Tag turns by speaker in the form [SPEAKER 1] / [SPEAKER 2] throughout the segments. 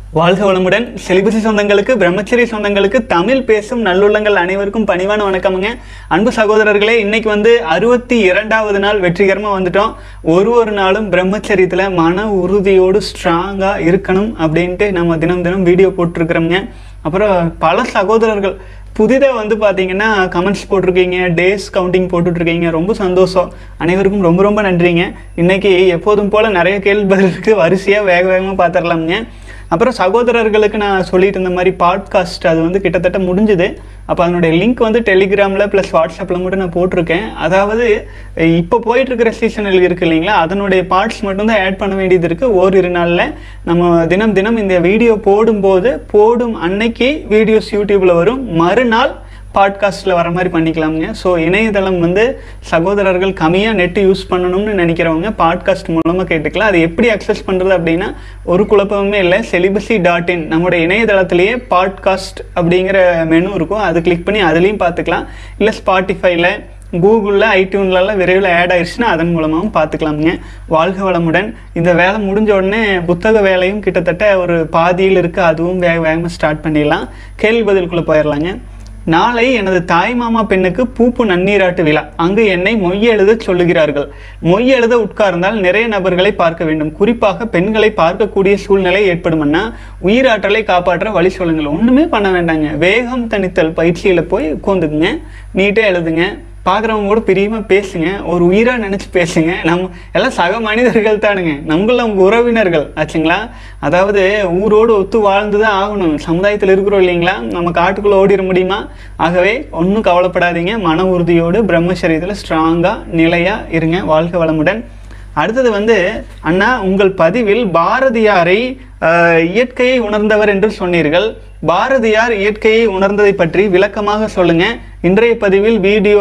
[SPEAKER 1] வாழ்க வளமுடன் செலிபசி சொந்தங்களுக்கு பிரம்மச்சரிய சொந்தங்களுக்கு தமிழ் பேசும் நல்லுள்ளங்கள் அனைவருக்கும் பணிவான வணக்கமுங்க அன்பு சகோதரர்களே இன்னைக்கு வந்து அறுபத்தி இரண்டாவது நாள் வெற்றிகரமாக வந்துட்டோம் ஒரு ஒரு நாளும் பிரம்மச்சரியத்தில் மன உறுதியோடு ஸ்ட்ராங்காக இருக்கணும் அப்படின்ட்டு நம்ம தினம் தினம் வீடியோ போட்டிருக்கிறோங்க அப்புறம் பல சகோதரர்கள் புதிதாக வந்து பார்த்தீங்கன்னா கமெண்ட்ஸ் போட்டிருக்கீங்க டேஸ் கவுண்டிங் போட்டுட்ருக்கீங்க ரொம்ப சந்தோஷம் அனைவருக்கும் ரொம்ப ரொம்ப நன்றிங்க இன்னைக்கு எப்போதும் போல் நிறைய கேள்வி பதில் இருக்குது வரிசையாக வேக வேகமாக பார்த்துடலாமுங்க அப்புறம் சகோதரர்களுக்கு நான் சொல்லிட்டு இருந்த மாதிரி பாட்காஸ்ட் அது வந்து கிட்டத்தட்ட முடிஞ்சுது அப்போ அதனுடைய லிங்க் வந்து டெலிகிராமில் ப்ளஸ் வாட்ஸ்அப்பில் மட்டும் நான் போட்டிருக்கேன் அதாவது இப்போ போயிட்டு இருக்கிற சீசனில் இருக்கு இல்லைங்களா அதனுடைய பார்ட்ஸ் மட்டும்தான் ஆட் பண்ண வேண்டியது இருக்குது ஓரிரு நாளில் நம்ம தினம் தினம் இந்த வீடியோ போடும்போது போடும் அன்னைக்கு வீடியோஸ் யூடியூப்பில் வரும் மறுநாள் பாட்காஸ்ட்டில் வர மாதிரி பண்ணிக்கலாமுங்க ஸோ இணையதளம் வந்து சகோதரர்கள் கம்மியாக நெட்டு யூஸ் பண்ணணும்னு நினைக்கிறவங்க பாட்காஸ்ட் மூலமாக கேட்டுக்கலாம் அது எப்படி அக்சஸ் பண்ணுறது அப்படின்னா ஒரு குழப்பமே இல்லை செலிபசி டாட் இன் நம்முடைய இணையதளத்திலேயே பாட்காஸ்ட் அப்படிங்கிற மெனு இருக்கும் அது கிளிக் பண்ணி அதுலேயும் பார்த்துக்கலாம் இல்லை ஸ்பாட்டிஃபைல கூகுளில் ஐடியூன்லலாம் விரைவில் ஆட் ஆயிடுச்சுன்னா அதன் மூலமாகவும் பார்த்துக்கலாமுங்க வாழ்க வளமுடன் இந்த வேலை முடிஞ்ச உடனே புத்தக வேலையும் கிட்டத்தட்ட ஒரு பாதியில் இருக்குது அதுவும் வேக வேகமாக ஸ்டார்ட் பண்ணிடலாம் கேள்வி பதிலுக்குள்ளே போயிடலாங்க நாளை எனது தாய் மாமா பெண்ணுக்கு பூப்பு நன்னீராட்டு விழா அங்கு என்னை மொய் எழுத சொல்லுகிறார்கள் மொய் எழுத உட்கார்ந்தால் நிறைய நபர்களை பார்க்க வேண்டும் குறிப்பாக பெண்களை பார்க்கக்கூடிய சூழ்நிலை ஏற்படும்னா உயிராற்றலை காப்பாற்ற வழி சொல்லுங்கள் ஒண்ணுமே பண்ண வேண்டாங்க வேகம் தணித்தல் பயிற்சியில போய் உட்காந்துக்குங்க நீட்டா எழுதுங்க பார்க்குறவங்க கூட பிரியமாக பேசுங்க ஒரு உயிராக நினச்சி பேசுங்க நம்ம எல்லாம் சக மனிதர்கள் தானுங்க நம்மள அவங்க உறவினர்கள் ஆச்சுங்களா அதாவது ஊரோடு ஒத்து வாழ்ந்து தான் ஆகணும் சமுதாயத்தில் இருக்கிறோம் இல்லைங்களா நம்ம காட்டுக்குள்ளே ஓடிட முடியுமா ஆகவே ஒன்றும் கவலைப்படாதீங்க மன உறுதியோடு பிரம்மச்சரியத்தில் ஸ்ட்ராங்காக நிலையாக இருங்க வாழ்க வளமுடன் அடுத்தது வந்து அண்ணா உங்கள் பதிவில் பாரதியாரை அஹ், இயற்கையை உணர்ந்தவர் என்று சொன்னீர்கள் பாரதியார் இயற்கையை உணர்ந்ததை பற்றி விளக்கமாக சொல்லுங்க இன்றைய பதிவில்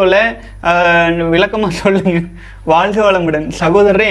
[SPEAKER 1] வீடியோவில் விளக்கமாக சொல்லுங்க வாழ்க வளமுடன் சகோதரரே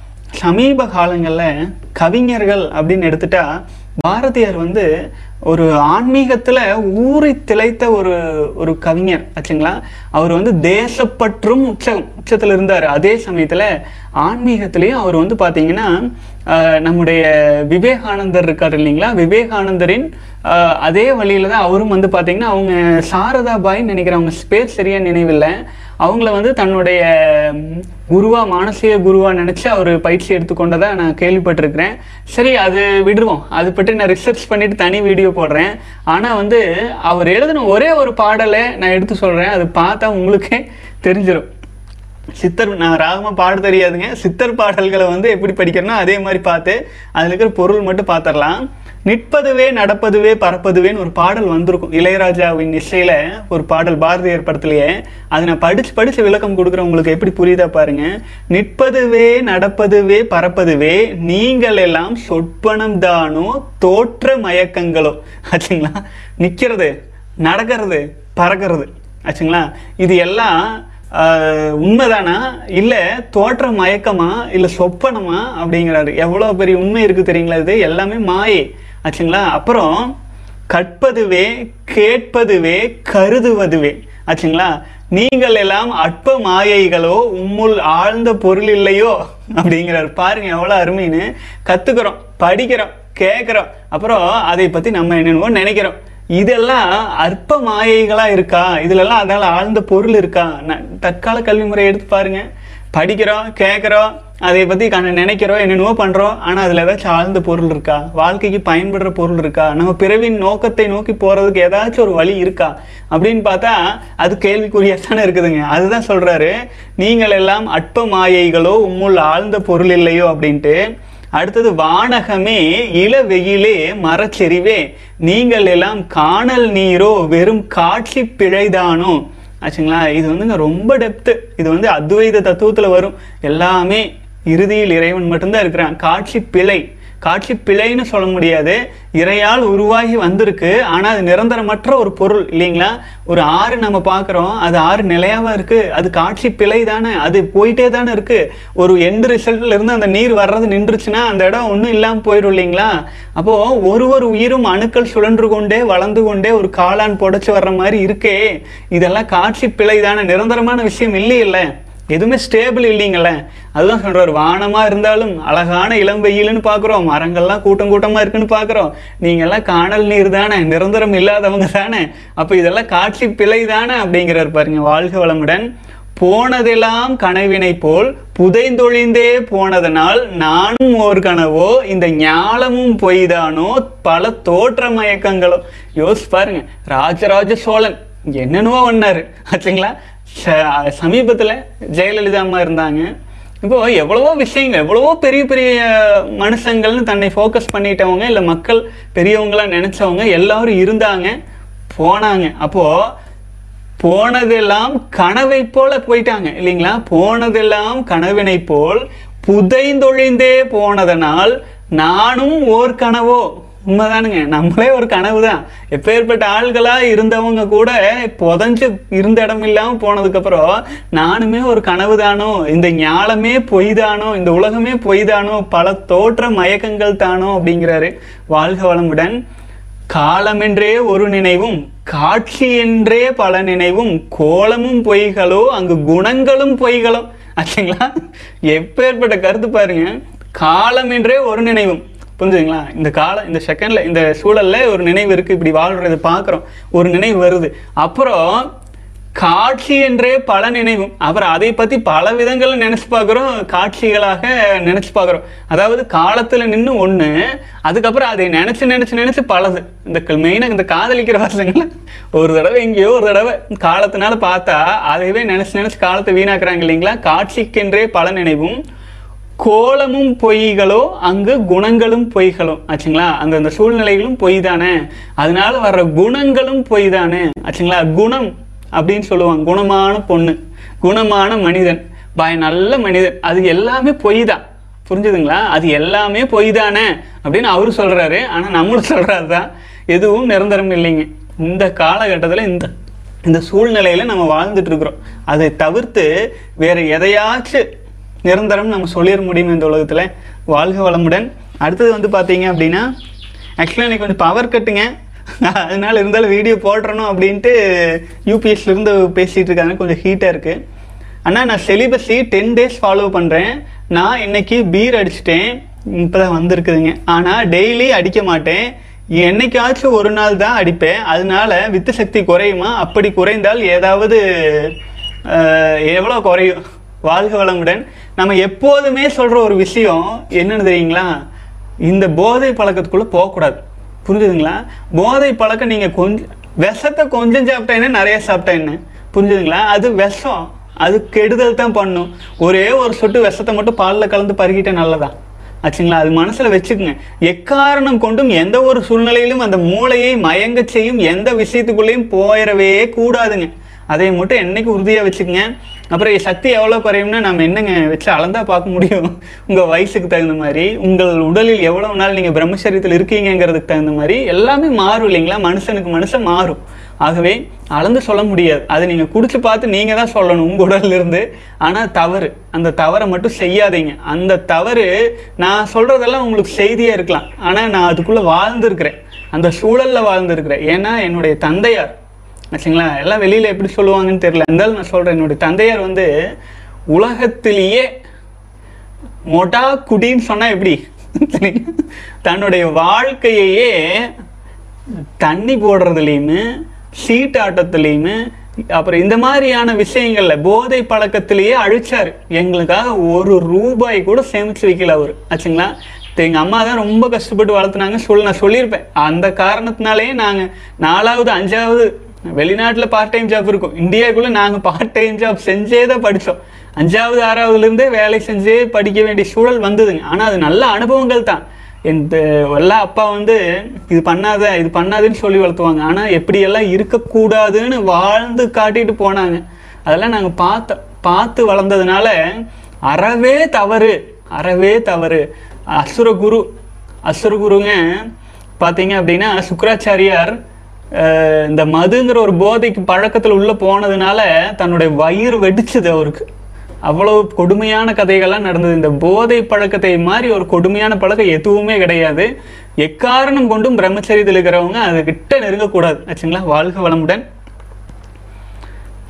[SPEAKER 1] சமீப காலங்களில் கவிஞர்கள் அப்படின்னு எடுத்துட்டா பாரதியார் வந்து ஒரு ஆன்மீகத்தில் ஊறி திளைத்த ஒரு ஒரு கவிஞர் ஆச்சுங்களா அவர் வந்து தேசப்பற்றும் உச்சம் உச்சத்தில் இருந்தார் அதே சமயத்தில் ஆன்மீகத்திலையும் அவர் வந்து பார்த்தீங்கன்னா ஆஹ், நம்முடைய விவேகானந்தர் இருக்கார் இல்லைங்களா விவேகானந்தரின் ஆஹ், அதே வழியில தான் அவரும் வந்து பார்த்தீங்கன்னா அவங்க சாரதா பாய்ன்னு நினைக்கிறேன் அவங்க பேர் சரியா நினைவில்லை அவங்கள வந்து தன்னுடைய ம், குருவா மானசீக குருவா நினைச்சு அவர் பயிற்சி எடுத்துக்கொண்டதா நான் கேள்விப்பட்டிருக்கிறேன் சரி அது விடுவோம் அது பற்றி நான் ரிசர்ச் பண்ணிட்டு தனி வீடியோ போடுறேன் ஆனா வந்து அவர் எழுதின ஒரே ஒரு பாடலை நான் எடுத்து சொல்றேன் அது பார்த்தா உங்களுக்கே தெரிஞ்சிடும் சித்தர் நான் ராகமா பாட தெரியாதுங்க சித்தர் பாடல்களை வந்து எப்படி படிக்கிறேன்னா அதே மாதிரி பார்த்து அதில் இருக்கிற பொருள் மட்டும் பார்த்துடலாம் நிற்பதுவே நடப்பதுவே பறப்பதுவேன்னு ஒரு பாடல் வந்திருக்கும் இளையராஜாவின் இசையில ஒரு பாடல் பாரதியார் படத்துலயே அதை நான் படிச்சு படிச்சு விளக்கம் கொடுக்குறேன் உங்களுக்கு எப்படி புரியுதா பாருங்க நிற்பதுவே நடப்பதுவே பறப்பதுவே நீங்கள் எல்லாம் சொற்பனம் தானோ தோற்ற மயக்கங்களோ ஆச்சுங்களா நிக்கிறது நடக்கிறது பறக்கிறது ஆச்சுங்களா இது எல்லாம் ஆஹ், உண்மைதானா இல்லை தோற்ற மயக்கமா இல்லை சொப்பனமா அப்படிங்கிறாரு எவ்வளோ பெரிய உண்மை இருக்கு தெரியுங்களா இது எல்லாமே மாயை ஆச்சுங்களா அப்புறம் கற்பதுவே கேட்பதுவே கருதுவதுவே ஆச்சுங்களா நீங்கள் எல்லாம் அற்ப மாயைகளோ உம்முள் ஆழ்ந்த பொருள் இல்லையோ அப்படிங்கிறார் பாருங்க எவ்வளோ அருமைன்னு கத்துக்கிறோம் படிக்கிறோம் கேட்குறோம் அப்புறம் அதை பற்றி நம்ம என்னென்னவோ நினைக்கிறோம் இதெல்லாம் அற்ப மாயைகளா இருக்கா இதுலெல்லாம் அதால ஆழ்ந்த பொருள் இருக்கா ந- தற்கால கல்வி முறை எடுத்து பாருங்க படிக்கிறோம் கேட்குறோம் அதை பற்றி கண்ண நினைக்கிறோம் என்னென்னவோ பண்ணுறோம் ஆனால் அதில் ஏதாச்சும் ஆழ்ந்த பொருள் இருக்கா வாழ்க்கைக்கு பயன்படுற பொருள் இருக்கா நம்ம பிறவின் நோக்கத்தை நோக்கி போகிறதுக்கு ஏதாச்சும் ஒரு வழி இருக்கா அப்படின்னு பார்த்தா அது கேள்விக்குறியாக தானே இருக்குதுங்க அதுதான் சொல்கிறாரு நீங்கள் எல்லாம் அற்ப மாயைகளோ உம்முள் ஆழ்ந்த பொருள் இல்லையோ அப்படின்ட்டு அடுத்தது வானகமே இள வெயிலே மரச்செறிவே நீங்கள் எல்லாம் காணல் நீரோ வெறும் காட்சி பிழைதானோ ஆச்சுங்களா இது வந்துங்க ரொம்ப டெப்த்து இது வந்து அத்வைத தத்துவத்துல வரும் எல்லாமே இறுதியில் இறைவன் மட்டும்தான் இருக்கிறான் காட்சி பிழை காட்சி பிழைன்னு சொல்ல முடியாது இறையால் உருவாகி வந்திருக்கு ஆனா அது நிரந்தரமற்ற ஒரு பொருள் இல்லைங்களா ஒரு ஆறு நம்ம பார்க்குறோம் அது ஆறு நிலையாவா இருக்கு அது காட்சி பிழை தானே அது போயிட்டே தானே இருக்கு ஒரு எண்டு ரிசல்ட்ல இருந்து அந்த நீர் வர்றது நின்றுச்சுன்னா அந்த இடம் ஒன்றும் இல்லாமல் போயிடும் இல்லைங்களா அப்போ ஒரு ஒரு உயிரும் அணுக்கள் சுழன்று கொண்டே வளர்ந்து கொண்டே ஒரு காளான் புடைச்சு வர்ற மாதிரி இருக்கே இதெல்லாம் காட்சி பிழை தானே நிரந்தரமான விஷயம் இல்லை இல்லை எதுவுமே ஸ்டேபிள் இல்லைங்களே அதுதான் சொல்றாரு வானமா இருந்தாலும் அழகான இளம் வெயில்னு பார்க்குறோம் மரங்கள்லாம் கூட்டம் கூட்டமா இருக்குன்னு பார்க்குறோம் நீங்கெல்லாம் காணல் நீர் தானே நிரந்தரம் இல்லாதவங்க தானே அப்போ இதெல்லாம் காட்சி பிழை தானே அப்படிங்கிறார் பாருங்க வாழ்க வளமுடன் போனதெல்லாம் கனவினை போல் புதைந்தொழிந்தே போனதனால் நானும் ஓர் கனவோ இந்த ஞாலமும் பொய்தானோ பல தோற்ற மயக்கங்களோ யோசிச்சு பாருங்க ராஜராஜ சோழன் என்னென்னவோ பண்ணாரு ஆச்சுங்களா ச- சமீபத்துல ஜெயலலிதா அம்மா இருந்தாங்க இப்போ எவ்வளவோ விஷயங்கள் எவ்வளவோ பெரிய பெரிய மனுஷங்கள்னு தன்னை ஃபோக்கஸ் பண்ணிட்டவங்க இல்லை மக்கள் பெரியவங்களா நினைச்சவங்க எல்லாரும் இருந்தாங்க போனாங்க அப்போ போனதெல்லாம் கனவை போல போயிட்டாங்க இல்லைங்களா போனதெல்லாம் கனவினை போல் புதைந்தொழிந்தே போனதனால் நானும் ஓர் கனவோ உண்மைதானுங்க நம்மளே ஒரு கனவு தான் எப்பேற்பட்ட ஆள்களா இருந்தவங்க கூட புதஞ்சு இருந்த இடம் இல்லாம போனதுக்கு அப்புறம் நானுமே ஒரு கனவு தானோ இந்த ஞாலமே பொய் தானோ இந்த உலகமே பொய் தானோ பல தோற்ற மயக்கங்கள் தானோ அப்படிங்கிறாரு வாழ்க வளமுடன் காலமென்றே ஒரு நினைவும் காட்சி என்றே பல நினைவும் கோலமும் பொய்களோ அங்கு குணங்களும் பொய்களோ ஆச்சுங்களா எப்பேற்பட்ட கருத்து பாருங்க காலம் என்றே ஒரு நினைவும் புரிஞ்சுதுங்களா இந்த காலம் இந்த செகண்ட்ல இந்த சூழல்ல ஒரு நினைவு இருக்கு இப்படி வாழ்றதை பார்க்குறோம் ஒரு நினைவு வருது அப்புறம் காட்சி என்றே பல நினைவும் அப்புறம் அதை பத்தி பல விதங்கள்ல நினைச்சு பார்க்குறோம் காட்சிகளாக நினைச்சு பார்க்குறோம் அதாவது காலத்துல நின்று ஒண்ணு அதுக்கப்புறம் அதை நினைச்சு நினைச்சு நினைச்சு பலது இந்த மெயினாக இந்த காதலிக்கிற பசங்கள ஒரு தடவை எங்கேயோ ஒரு தடவை காலத்தினால பார்த்தா அதையவே நினைச்சு நினைச்சு காலத்தை வீணாக்குறாங்க இல்லைங்களா காட்சிக்கென்றே பல நினைவும் கோலமும் பொய்களோ அங்கு குணங்களும் பொய்களோ ஆச்சுங்களா அந்த அந்த சூழ்நிலைகளும் பொய் தானே அதனால வர்ற குணங்களும் பொய் தானே ஆச்சுங்களா குணம் அப்படின்னு சொல்லுவாங்க குணமான பொண்ணு குணமான மனிதன் பாய் நல்ல மனிதன் அது எல்லாமே பொய் தான் புரிஞ்சுதுங்களா அது எல்லாமே பொய் தானே அப்படின்னு அவரு சொல்றாரு ஆனா நம்மளும் சொல்றாரு தான் எதுவும் நிரந்தரம் இல்லைங்க இந்த காலகட்டத்தில் இந்த இந்த சூழ்நிலையில நம்ம வாழ்ந்துட்டு இருக்கிறோம் அதை தவிர்த்து வேற எதையாச்சும் நிரந்தரம் நம்ம சொல்லிட முடியும் இந்த உலகத்துல வாழ்க வளமுடன் அடுத்தது வந்து பார்த்தீங்க அப்படின்னா ஆக்சுவலாக எனக்கு கொஞ்சம் பவர் கட்டுங்க அதனால இருந்தாலும் வீடியோ போடுறணும் அப்படின்ட்டு யூபிஎஸ்ல இருந்து பேசிட்டு இருக்காங்க கொஞ்சம் ஹீட்டாக இருக்கு அண்ணா நான் செலிபஸி டென் டேஸ் ஃபாலோ பண்ணுறேன் நான் இன்னைக்கு பீர் அடிச்சிட்டேன் இப்போ தான் வந்திருக்குதுங்க ஆனால் டெய்லி அடிக்க மாட்டேன் என்னைக்காச்சும் ஒரு நாள் தான் அடிப்பேன் அதனால வித்து சக்தி குறையுமா அப்படி குறைந்தால் ஏதாவது அஹ், எவ்வளோ குறையும் வாழ்க வளமுடன் நம்ம எப்போதுமே சொல்கிற ஒரு விஷயம் என்னன்னு தெரியுங்களா இந்த போதை பழக்கத்துக்குள்ளே போகக்கூடாது புரிஞ்சுதுங்களா போதை பழக்கம் நீங்கள் கொஞ்சம் விஷத்தை கொஞ்சம் சாப்பிட்டா என்ன நிறைய சாப்பிட்டா என்ன புரிஞ்சுதுங்களா அது விஷம் அது கெடுதல் தான் பண்ணும் ஒரே ஒரு சொட்டு விஷத்தை மட்டும் பாலில் கலந்து பருகிட்டா நல்லதா ஆச்சுங்களா அது மனசுல வச்சுக்கோங்க எக்காரணம் கொண்டும் எந்த ஒரு சூழ்நிலையிலும் அந்த மூளையை மயங்க செய்யும் எந்த விஷயத்துக்குள்ளேயும் போயிடவே கூடாதுங்க அதை மட்டும் என்னைக்கு உறுதியா வச்சுக்கோங்க அப்புறம் என் சக்தி எவ்வளோ குறையும்னா நம்ம என்னங்க வச்சு அளந்தா பார்க்க முடியும் உங்க வயசுக்கு தகுந்த மாதிரி உங்கள் உடலில் எவ்வளவு நாள் நீங்க பிரம்மச்சரியத்தில் இருக்கீங்கங்கிறதுக்கு தகுந்த மாதிரி எல்லாமே மாறும் இல்லைங்களா மனுஷனுக்கு மனுஷன் மாறும் ஆகவே அளந்து சொல்ல முடியாது அதை நீங்க குடிச்சு பார்த்து நீங்க தான் சொல்லணும் உங்க உடல்ல இருந்து ஆனா தவறு அந்த தவறை மட்டும் செய்யாதீங்க அந்த தவறு நான் சொல்றதெல்லாம் உங்களுக்கு செய்தியா இருக்கலாம் ஆனா நான் அதுக்குள்ள வாழ்ந்திருக்கிறேன் அந்த சூழல்ல வாழ்ந்திருக்கிறேன் ஏன்னா என்னுடைய தந்தையார் ஆச்சுங்களா எல்லாம் வெளியில எப்படி சொல்லுவாங்கன்னு தெரியல இருந்தாலும் நான் சொல்றேன் என்னுடைய தந்தையார் வந்து உலகத்திலேயே மொட்டா குடின்னு சொன்னா எப்படி தன்னுடைய வாழ்க்கையையே தண்ணி போடுறதுலையுமே சீட்டாட்டத்துலையுமே அப்புறம் இந்த மாதிரியான விஷயங்கள்ல போதை பழக்கத்திலேயே அழிச்சாரு எங்களுக்காக ஒரு ரூபாய் கூட சேமிச்சு வைக்கல அவர் ஆச்சுங்களா எங்க அம்மா தான் ரொம்ப கஷ்டப்பட்டு வளர்த்துனாங்க சொல் நான் சொல்லியிருப்பேன் அந்த காரணத்தினாலேயே நாங்க நாலாவது அஞ்சாவது வெளிநாட்டுல பார்ட் டைம் ஜாப் இருக்கும் இந்தியாவுக்குள்ள நாங்க பார்ட் டைம் ஜாப் செஞ்சே தான் படிச்சோம் அஞ்சாவது ஆறாவதுல இருந்தே வேலை செஞ்சே படிக்க வேண்டிய சூழல் வந்ததுங்க ஆனா அது நல்ல அனுபவங்கள் தான் இந்த எல்லா அப்பா வந்து இது பண்ணாத இது பண்ணாதுன்னு சொல்லி வளர்த்துவாங்க ஆனா எப்படியெல்லாம் இருக்கக்கூடாதுன்னு வாழ்ந்து காட்டிட்டு போனாங்க அதெல்லாம் நாங்க பார்த்த பார்த்து வளர்ந்ததுனால அறவே தவறு அறவே தவறு அசுரகுரு அசுரகுருங்க பார்த்தீங்க அப்படின்னா சுக்கராச்சாரியார் அஹ், இந்த மதுங்கிற ஒரு போதைக்கு பழக்கத்தில் உள்ள போனதுனால தன்னுடைய வயிறு வெடிச்சது அவருக்கு அவ்வளவு கொடுமையான கதைகள்லாம் நடந்தது இந்த போதை பழக்கத்தை மாதிரி ஒரு கொடுமையான பழக்கம் எதுவுமே கிடையாது எக்காரணம் கொண்டும் பிரம்மச்சரியத்தில் இருக்கிறவங்க அது கிட்ட நெருங்கக்கூடாது ஆச்சுங்களா வாழ்க வளமுடன்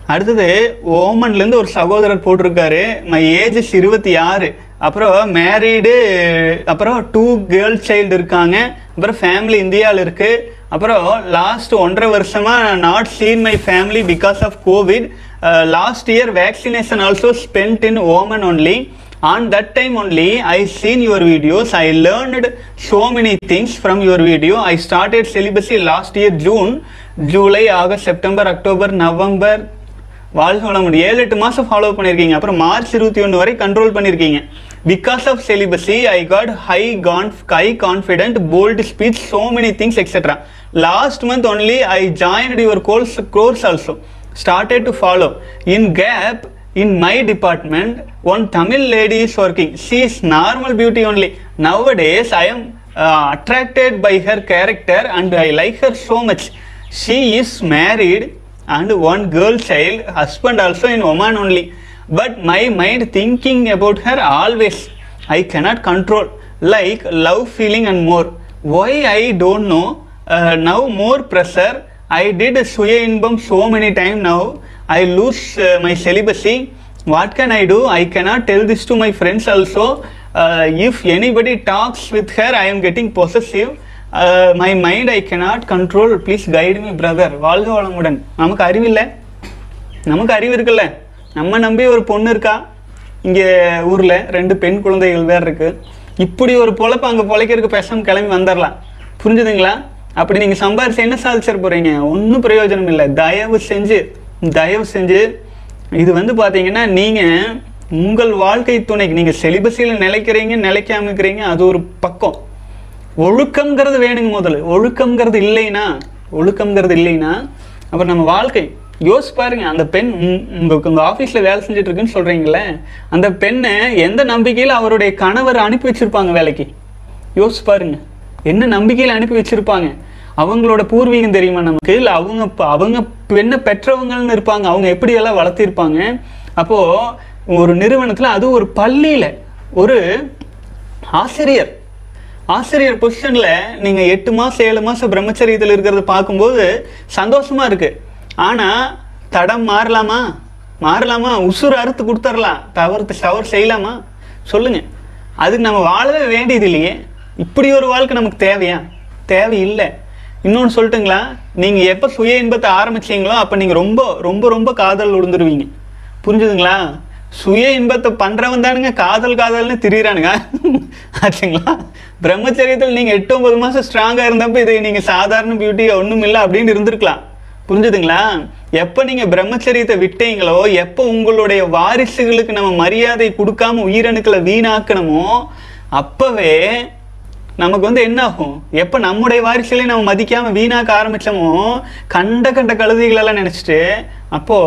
[SPEAKER 1] அடுத்தது ஓமன்ல இருந்து ஒரு சகோதரர் போட்டிருக்காரு மை ஏஜ் இருபத்தி ஆறு அப்புறம் மேரீடு அப்புறம் டூ கேர்ள் சைல்டு இருக்காங்க அப்புறம் ஃபேமிலி இந்தியாவில் இருக்கு அப்புறம் லாஸ்ட் ஒன்றரை வருஷமா not seen my family because of covid last year vaccination also spend in Oman only on that time only i seen your videos i learned so many things from your video i started celibacy last year june july august september october november வாழ்க வளமுடன் ஏழு எட்டு மாதம் follow பண்ணியிருக்கீங்க அப்புறம் March இருபத்தி ஒன்று வரை கண்ட்ரோல் பண்ணியிருக்கீங்க because of celibacy I got high con high confident bold speech so many things etcetera last month only I joined your course course also started to follow. In gap, in my department, one Tamil lady is working. She is normal beauty only. Nowadays, I am uh, attracted by her character and I like her so much. She is married and one girl child, husband also in Oman only. But my mind thinking about her always. I cannot control. Like love feeling and more. Why I don't know. Uh, now more pressure. I did Suya Inbam so many times now. I lose uh, my celibacy. What can I do? I cannot tell this to my friends also. Uh, if anybody talks with her, I am getting possessive. Uh, my mind I cannot control. Please guide me, brother. வாழ்க வளமுடன் நமக்கு அறிவில்லை நமக்கு அறிவு இருக்குல்ல நம்ம நம்பி ஒரு பொண்ணு இருக்கா இங்கே ஊரில் ரெண்டு பெண் குழந்தைகள் வேற இருக்கு இப்படி ஒரு பொழப்பு அங்கே பொழைக்கிறதுக்கு பேசாம கிளம்பி வந்துடலாம் புரிஞ்சுதுங்களா அப்படி நீங்கள் சம்பாரிச்சு என்ன சாதிச்சிட போறீங்க ஒன்றும் பிரயோஜனம் இல்லை தயவு செஞ்சு தயவு செஞ்சு இது வந்து பார்த்தீங்கன்னா நீங்கள் உங்கள் வாழ்க்கை துணைக்கு நீங்கள் செலிபஸில் நிலைக்கிறீங்க நிலைக்காம இருக்கிறீங்க அது ஒரு பக்கம் ஒழுக்கம்ங்கிறது வேணுங்க முதல்ல ஒழுக்கம்ங்கிறது இல்லைன்னா ஒழுக்கம்ங்கிறது இல்லைன்னா அப்புறம் நம்ம வாழ்க்கை யோசிச்சு பாருங்க அந்த பெண் உம் உங்களுக்கு உங்க ஆஃபீஸில் வேலை செஞ்சுட்டு இருக்குன்னு சொல்றீங்களே அந்த பெண்ணை எந்த நம்பிக்கையில் அவருடைய கணவர் அனுப்பி வச்சிருப்பாங்க வேலைக்கு யோசிச்சு பாருங்க என்ன நம்பிக்கையில் அனுப்பி வச்சிருப்பாங்க அவங்களோட பூர்வீகம் தெரியுமா நமக்கு இல்லை அவங்க ப- அவங்க பெண்ணை பெற்றவங்கன்னு இருப்பாங்க அவங்க எப்படியெல்லாம் வளர்த்திருப்பாங்க அப்போ ஒரு நிறுவனத்தில் அது ஒரு பள்ளியில் ஒரு ஆசிரியர் ஆசிரியர் பொசிஷன்ல நீங்க எட்டு மாசம் ஏழு மாசம் பிரம்மச்சரியத்தில் இருக்கிறத பார்க்கும்போது சந்தோஷமா இருக்கு ஆனா தடம் மாறலாமா மாறலாமா உசுறு அறுத்து கொடுத்துடலாம் தவறு தவறு செய்யலாமா சொல்லுங்க அதுக்கு நம்ம வாழவே வேண்டியது இல்லையே இப்படி ஒரு வாழ்க்கை நமக்கு தேவையா தேவையில்லை இன்னொன்று சொல்லட்டுங்களா நீங்க எப்போ சுய இன்பத்தை ஆரம்பிச்சீங்களோ அப்போ நீங்க ரொம்ப ரொம்ப ரொம்ப காதல் உழுந்துருவீங்க புரிஞ்சுதுங்களா சுய இன்பத்தை பண்றவன் தானுங்க காதல் காதல்னு திரியிறானுங்க ஆச்சுங்களா பிரம்மச்சரியத்தில் நீங்க எட்டு ஒன்பது மாசம் ஸ்ட்ராங்கா இருந்தப்ப இதை நீங்க சாதாரண பியூட்டி ஒண்ணும் இல்லை அப்படின்னு இருந்திருக்கலாம் புரிஞ்சுதுங்களா எப்ப நீங்க பிரம்மச்சரியத்தை விட்டீங்களோ எப்ப உங்களுடைய வாரிசுகளுக்கு நம்ம மரியாதை கொடுக்காம உயிரணுக்களை வீணாக்கணுமோ அப்பவே நமக்கு வந்து என்ன ஆகும் எப்போ நம்முடைய வாரிசுகளை நம்ம மதிக்காம வீணாக்க ஆரம்பிச்சோமோ கண்ட கண்ட கழுதைகளெல்லாம் நினைச்சிட்டு அப்போ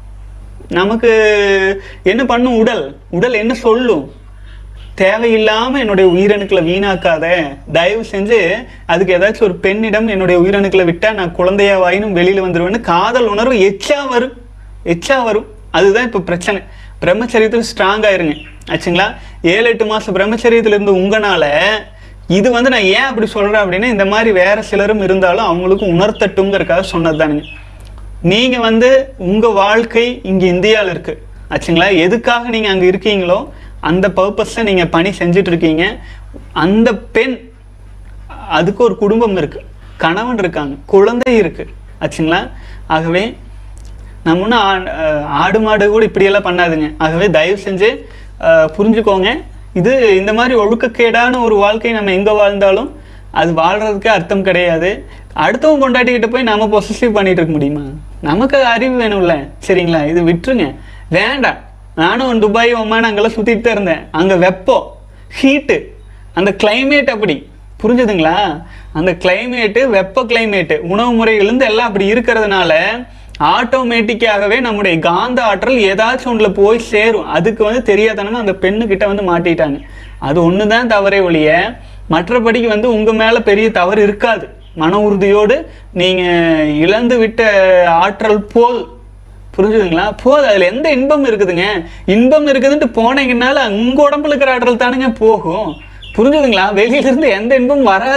[SPEAKER 1] நமக்கு என்ன பண்ணும் உடல் உடல் என்ன சொல்லும் தேவையில்லாம என்னுடைய உயிரணுக்களை வீணாக்காத தயவு செஞ்சு அதுக்கு ஏதாச்சும் ஒரு பெண்ணிடம் என்னுடைய உயிரணுக்களை விட்டா நான் குழந்தையா வாயினும் வெளியில வந்துருவேன்னு காதல் உணர்வு எச்சா வரும் எச்சா வரும் அதுதான் இப்போ பிரச்சனை பிரம்மச்சரியத்தில் ஸ்ட்ராங் ஆயிருங்க ஆச்சுங்களா ஏழு எட்டு மாசம் பிரம்மச்சரியத்தில் இருந்த உங்களால இது வந்து நான் ஏன் அப்படி சொல்றேன் அப்படின்னா இந்த மாதிரி வேற சிலரும் இருந்தாலும் அவங்களுக்கும் உணர்த்தட்டுங்கிறதுக்காக சொன்னதுதானுங்க நீங்க வந்து உங்க வாழ்க்கை இங்க இந்தியாவில் இருக்கு ஆச்சுங்களா எதுக்காக நீங்க அங்க இருக்கீங்களோ அந்த பர்பஸை நீங்க பணி செஞ்சுட்டு இருக்கீங்க அந்த பெண் அதுக்கு ஒரு குடும்பம் இருக்கு கணவன் இருக்காங்க குழந்தை இருக்கு ஆச்சுங்களா ஆகவே நம்ம ஒன்றும் ஆ- அஹ் ஆடு மாடு கூட இப்படியெல்லாம் பண்ணாதுங்க ஆகவே தயவு செஞ்சு அஹ், புரிஞ்சுக்கோங்க இது இந்த மாதிரி ஒழுக்கக்கேடான ஒரு வாழ்க்கை நம்ம எங்கே வாழ்ந்தாலும் அது வாழ்றதுக்கு அர்த்தம் கிடையாது அடுத்தவங்க கொண்டாட்டிக்கிட்ட போய் நம்ம பொசசிவ் பண்ணிட்டு இருக்க முடியுமா நமக்கு அறிவு வேணும்ல சரிங்களா இது விட்டுருங்க வேண்டாம் நானும் துபாய் ஒமான் அங்கெல்லாம் சுற்றிட்டு தான் இருந்தேன் அங்கே வெப்பம் ஹீட்டு அந்த climate அப்படி புரிஞ்சுதுங்களா அந்த climate வெப்ப climate உணவு முறைகள்லேருந்து எல்லாம் அப்படி இருக்கிறதுனால ஆட்டோமேட்டிக்காகவே நம்முடைய காந்த ஆற்றல் ஏதாச்சும் ஒன்றில் போய் சேரும் அதுக்கு வந்து தெரியாதனமா அந்த பெண்ணுக்கிட்ட வந்து மாட்டிட்டாங்க அது ஒன்று தான் தவறே ஒழிய மற்றபடிக்கு வந்து உங்கள் மேலே பெரிய தவறு இருக்காது மன உறுதியோடு நீங்கள் இழந்து விட்ட ஆற்றல் போல் புரிஞ்சுதுங்களா போது அதில் எந்த இன்பம் இருக்குதுங்க இன்பம் இருக்குதுன்ட்டு போனீங்கனால உங்க உடம்புல இருக்கிற ஆற்றல் தானுங்க போகும் புரிஞ்சுதுங்களா வெளியில இருந்து எந்த இன்பமும் வராது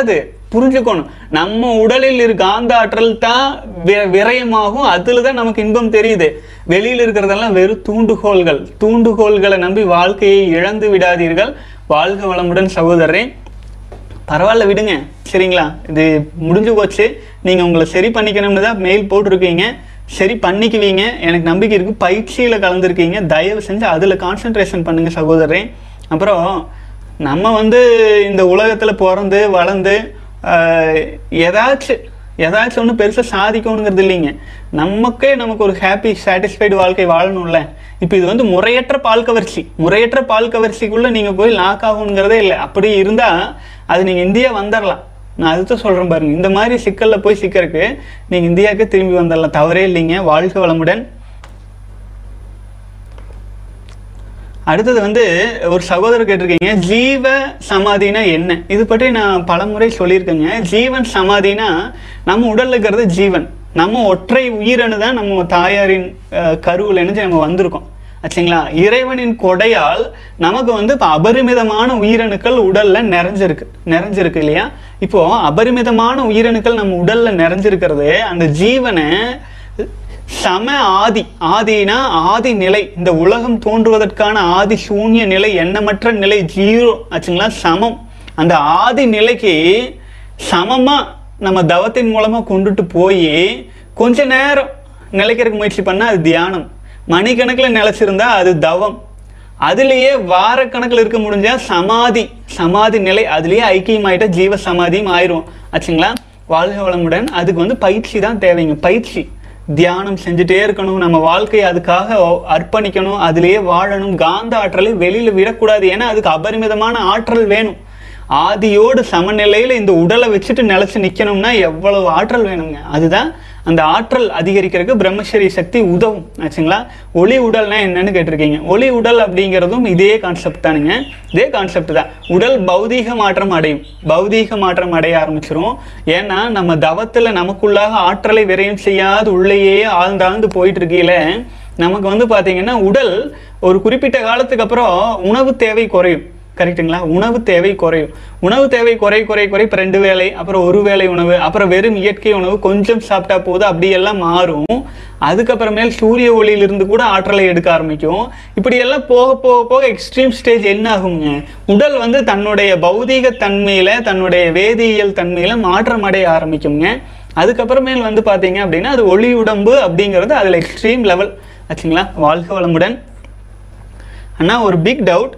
[SPEAKER 1] புரிஞ்சுக்கணும் நம்ம உடலில் இருக்க காந்த ஆற்றல் தான் வி- விரயமாகும் அதுல தான் நமக்கு இன்பம் தெரியுது வெளியில இருக்கிறதெல்லாம் வெறும் தூண்டுகோல்கள் தூண்டுகோல்களை நம்பி வாழ்க்கையை இழந்து விடாதீர்கள் வாழ்க வளமுடன் சகோதரரே பரவாயில்ல விடுங்க சரிங்களா இது முடிஞ்சு போச்சு நீங்கள் உங்களை சரி பண்ணிக்கணும்னு தான் மெயில் போட்டிருக்கீங்க சரி பண்ணிக்குவீங்க எனக்கு நம்பிக்கை இருக்குது பயிற்சியில் கலந்துருக்கீங்க தயவு செஞ்சு அதில் கான்சென்ட்ரேஷன் பண்ணுங்கள் சகோதரரே அப்புறம் நம்ம வந்து இந்த உலகத்தில் பிறந்து வளர்ந்து ஆஹ், ஏதாச்சும் ஏதாச்சும் ஒன்று பெருசாக சாதிக்கணுங்கிறது இல்லைங்க நமக்கே நமக்கு ஒரு ஹாப்பி சாட்டிஸ்ஃபைடு வாழ்க்கை வாழணும்ல இப்போ இது வந்து முறையற்ற பால் கவர்ச்சி முறையற்ற பால் கவர்ச்சிக்குள்ளே நீங்கள் போய் லாக் ஆகணுங்கிறதே இல்லை அப்படி இருந்தால் அது நீங்கள் இந்தியா வந்துடலாம் நான் அதுதான் சொல்கிறேன் பாருங்க இந்த மாதிரி சிக்கலில் போய் சிக்கறதுக்கு நீங்கள் இந்தியாவுக்கு திரும்பி வந்துடலாம் தவறே இல்லைங்க வாழ்க வளமுடன் அடுத்தது வந்து ஒரு சகோதரர் கேட்டிருக்கீங்க ஜீவ சமாதினா என்ன இது பற்றி நான் பலமுறை சொல்லியிருக்கேங்க ஜீவன் சமாதினா நம்ம உடல்ல இருக்கிறது ஜீவன் நம்ம ஒற்றை உயிரணு தான் நம்ம தாயாரின் அஹ், கருவுல இணைஞ்சு நம்ம வந்திருக்கோம் ஆச்சுங்களா இறைவனின் கொடையால் நமக்கு வந்து இப்போ அபரிமிதமான உயிரணுக்கள் உடல்ல நிறைஞ்சிருக்கு நிறைஞ்சிருக்கு இல்லையா இப்போ அபரிமிதமான உயிரணுக்கள் நம்ம உடல்ல நிறைஞ்சிருக்கிறது அந்த ஜீவனை சம ஆதி ஆதினா ஆதி நிலை இந்த உலகம் தோன்றுவதற்கான ஆதி சூன்ய நிலை எண்ணமற்ற நிலை ஜீரோ ஆச்சுங்களா சமம் அந்த ஆதி நிலைக்கு சமமா நம்ம தவத்தின் மூலமா கொண்டுட்டு போய் கொஞ்ச நேரம் நிலைக்கிறதுக்கு முயற்சி பண்ணா அது தியானம் மணிக்கணக்கில் நிலைச்சிருந்தா அது தவம் அதுலேயே வாரக்கணக்கில் இருக்க முடிஞ்சா சமாதி சமாதி நிலை அதுலேயே ஐக்கியமாயிட்டா ஜீவ சமாதியும் ஆயிரும் ஆச்சுங்களா வாழ்க வளமுடன் அதுக்கு வந்து பயிற்சி தான் தேவைங்க பயிற்சி தியானம் செஞ்சுட்டே இருக்கணும் நம்ம வாழ்க்கையை அதுக்காக அர்ப்பணிக்கணும் அதுலேயே வாழணும் காந்த ஆற்றலை வெளியில விடக்கூடாது ஏன்னா அதுக்கு அபரிமிதமான ஆற்றல் வேணும் ஆதியோடு சமநிலையில இந்த உடலை வச்சுட்டு நிலைச்சு நிக்கணும்னா எவ்வளவு ஆற்றல் வேணுங்க அதுதான் அந்த ஆற்றல் அதிகரிக்கிறதுக்கு பிரம்மச்சரி சக்தி உதவும் ஆச்சுங்களா ஒளி உடல்னா என்னன்னு கேட்டிருக்கீங்க ஒளி உடல் அப்படிங்கிறதும் இதே கான்செப்ட் தானுங்க இதே கான்செப்ட் தான் உடல் பௌதீக மாற்றம் அடையும் பௌதீக மாற்றம் அடைய ஆரம்பிச்சிரும் ஏன்னா நம்ம தவத்துல நமக்குள்ளாக ஆற்றலை விரயம் செய்யாது உள்ளேயே ஆழ்ந்தாழ்ந்து போயிட்டு இருக்கையில நமக்கு வந்து பாத்தீங்கன்னா உடல் ஒரு குறிப்பிட்ட காலத்துக்கு அப்புறம் உணவு தேவை குறையும் கரெக்ட்டுங்களா உணவு தேவை குறையும் உணவு தேவை குறை குறை குறை இப்போ ரெண்டு வேளை அப்புறம் ஒரு வேளை உணவு அப்புறம் வெறும் இயற்கை உணவு கொஞ்சம் சாப்பிட்டா போதும் அப்படியெல்லாம் மாறும் அதுக்கப்புறமேல் சூரிய ஒளியிலிருந்து கூட ஆற்றலை எடுக்க ஆரம்பிக்கும் இப்படியெல்லாம் போக போக போக எக்ஸ்ட்ரீம் ஸ்டேஜ் என்ன ஆகுங்க உடல் வந்து தன்னுடைய பௌதீக தன்மையில தன்னுடைய வேதியியல் தன்மையில மாற்றம் அடைய ஆரம்பிக்குங்க அதுக்கப்புறமேல் வந்து பார்த்தீங்க அப்படின்னா அது ஒளி உடம்பு அப்படிங்கிறது அதில் எக்ஸ்ட்ரீம் லெவல் ஆச்சுங்களா வாழ்க வளமுடன் அண்ணா ஒரு பிக் டவுட்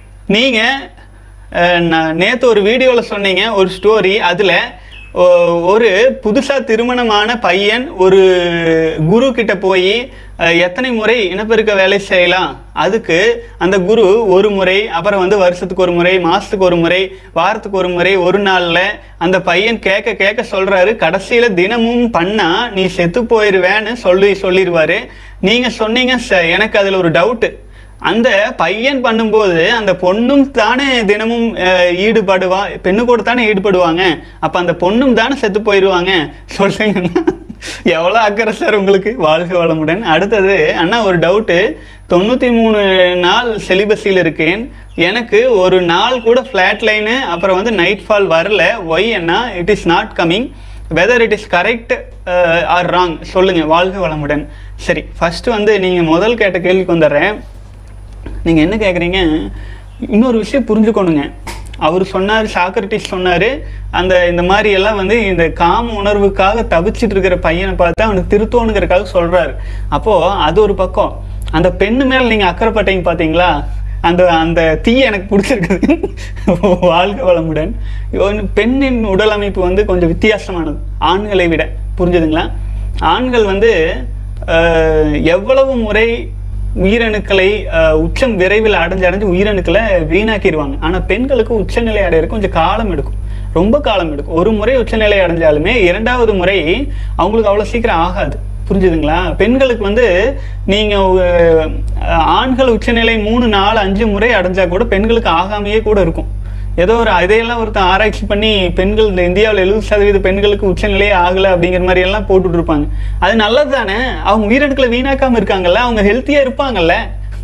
[SPEAKER 1] நீங்கள் நான் நேற்று ஒரு வீடியோவில் சொன்னீங்க ஒரு ஸ்டோரி அதில் ஒரு புதுசாக திருமணமான பையன் ஒரு குரு கிட்ட போய் அஹ், எத்தனை முறை இனப்பெருக்க வேலை செய்யலாம் அதுக்கு அந்த குரு ஒரு முறை அப்புறம் வந்து வருஷத்துக்கு ஒரு முறை மாதத்துக்கு ஒரு முறை வாரத்துக்கு ஒரு முறை ஒரு நாளில் அந்த பையன் கேட்க கேட்க சொல்கிறாரு கடைசியில் தினமும் பண்ணா நீ செத்து போயிடுவேன்னு சொல்லி சொல்லிடுவாரு நீங்கள் சொன்னீங்க "ச- எனக்கு அதில் ஒரு டவுட்டு அந்த பையன் பண்ணும்போது அந்த பொண்ணும் தானே தினமும் அஹ், ஈடுபடுவா பெண்ணு கூட தானே ஈடுபடுவாங்க அப்ப அந்த பொண்ணும் தானே செத்து போயிடுவாங்க சொல்றீங்கன்னா எவ்வளோ அக்கறை சார் உங்களுக்கு வாழ்க வளமுடன் அடுத்தது அண்ணா ஒரு டவுட்டு தொண்ணூற்றி மூணு நாள் செலிபஸில் இருக்கேன் எனக்கு ஒரு நாள் கூட ஃப்ளாட் லைனு அப்புறம் வந்து நைட் ஃபால் வரல ஒய் அண்ணா it is not coming whether it is correct or wrong சொல்லுங்க வாழ்க வளமுடன் சரி ஃபர்ஸ்ட் வந்து நீங்க முதல் கேட்ட கேள்விக்கு வந்துடுறேன் நீங்க என்ன கேக்குறீங்க இன்னொரு விஷயம் புரிஞ்சுக்கணுங்க அவர் சொன்னார் சாக்ரட்டிஸ் சொன்னாரு அந்த இந்த மாதிரி எல்லாம் வந்து இந்த காம உணர்வுக்காக தவிச்சிட்டு இருக்கிற பையனை பார்த்து அவனுக்கு திருத்தோணுங்கிறதுக்காக சொல்றாரு அப்போ அது ஒரு பக்கம் அந்த பெண்ணு மேல நீங்க அக்கறைப்பட்டீங்க பாத்தீங்களா அந்த அந்த தீ எனக்கு பிடிச்சிருக்குது வாழ்க வளமுடன் இவன் பெண்ணின் உடல் அமைப்பு வந்து கொஞ்சம் வித்தியாசமானது ஆண்களை விட புரிஞ்சுதுங்களா ஆண்கள் வந்து அஹ், எவ்வளவு முறை உயிரணுக்களை அஹ், உச்சம் விரைவில் அடைஞ்சு அடைஞ்சு உயிரணுக்களை வீணாக்கிடுவாங்க ஆனா பெண்களுக்கு உச்சநிலை அடையிறதுக்கு கொஞ்சம் காலம் எடுக்கும் ரொம்ப காலம் எடுக்கும் ஒரு முறை உச்சநிலை அடைஞ்சாலுமே இரண்டாவது முறை அவங்களுக்கு அவ்வளவு சீக்கிரம் ஆகாது புரிஞ்சுதுங்களா பெண்களுக்கு வந்து நீங்க அஹ், ஆண்கள் உச்சநிலை மூணு நாலு அஞ்சு முறை அடைஞ்சா கூட பெண்களுக்கு ஆகாமையே கூட இருக்கும் ஏதோ ஒரு இதையெல்லாம் ஒருத்தன் ஆராய்ச்சி பண்ணி பெண்கள் இந்த இந்தியாவில் எழுபது சதவீத பெண்களுக்கு உச்சநிலையே ஆகலை அப்படிங்கிற மாதிரி எல்லாம் போட்டுட்டு இருப்பாங்க அது நல்லது தானே அவங்க உயிரணுக்களை வீணாக்காம இருக்காங்கல்ல அவங்க ஹெல்த்தியா இருப்பாங்கல்ல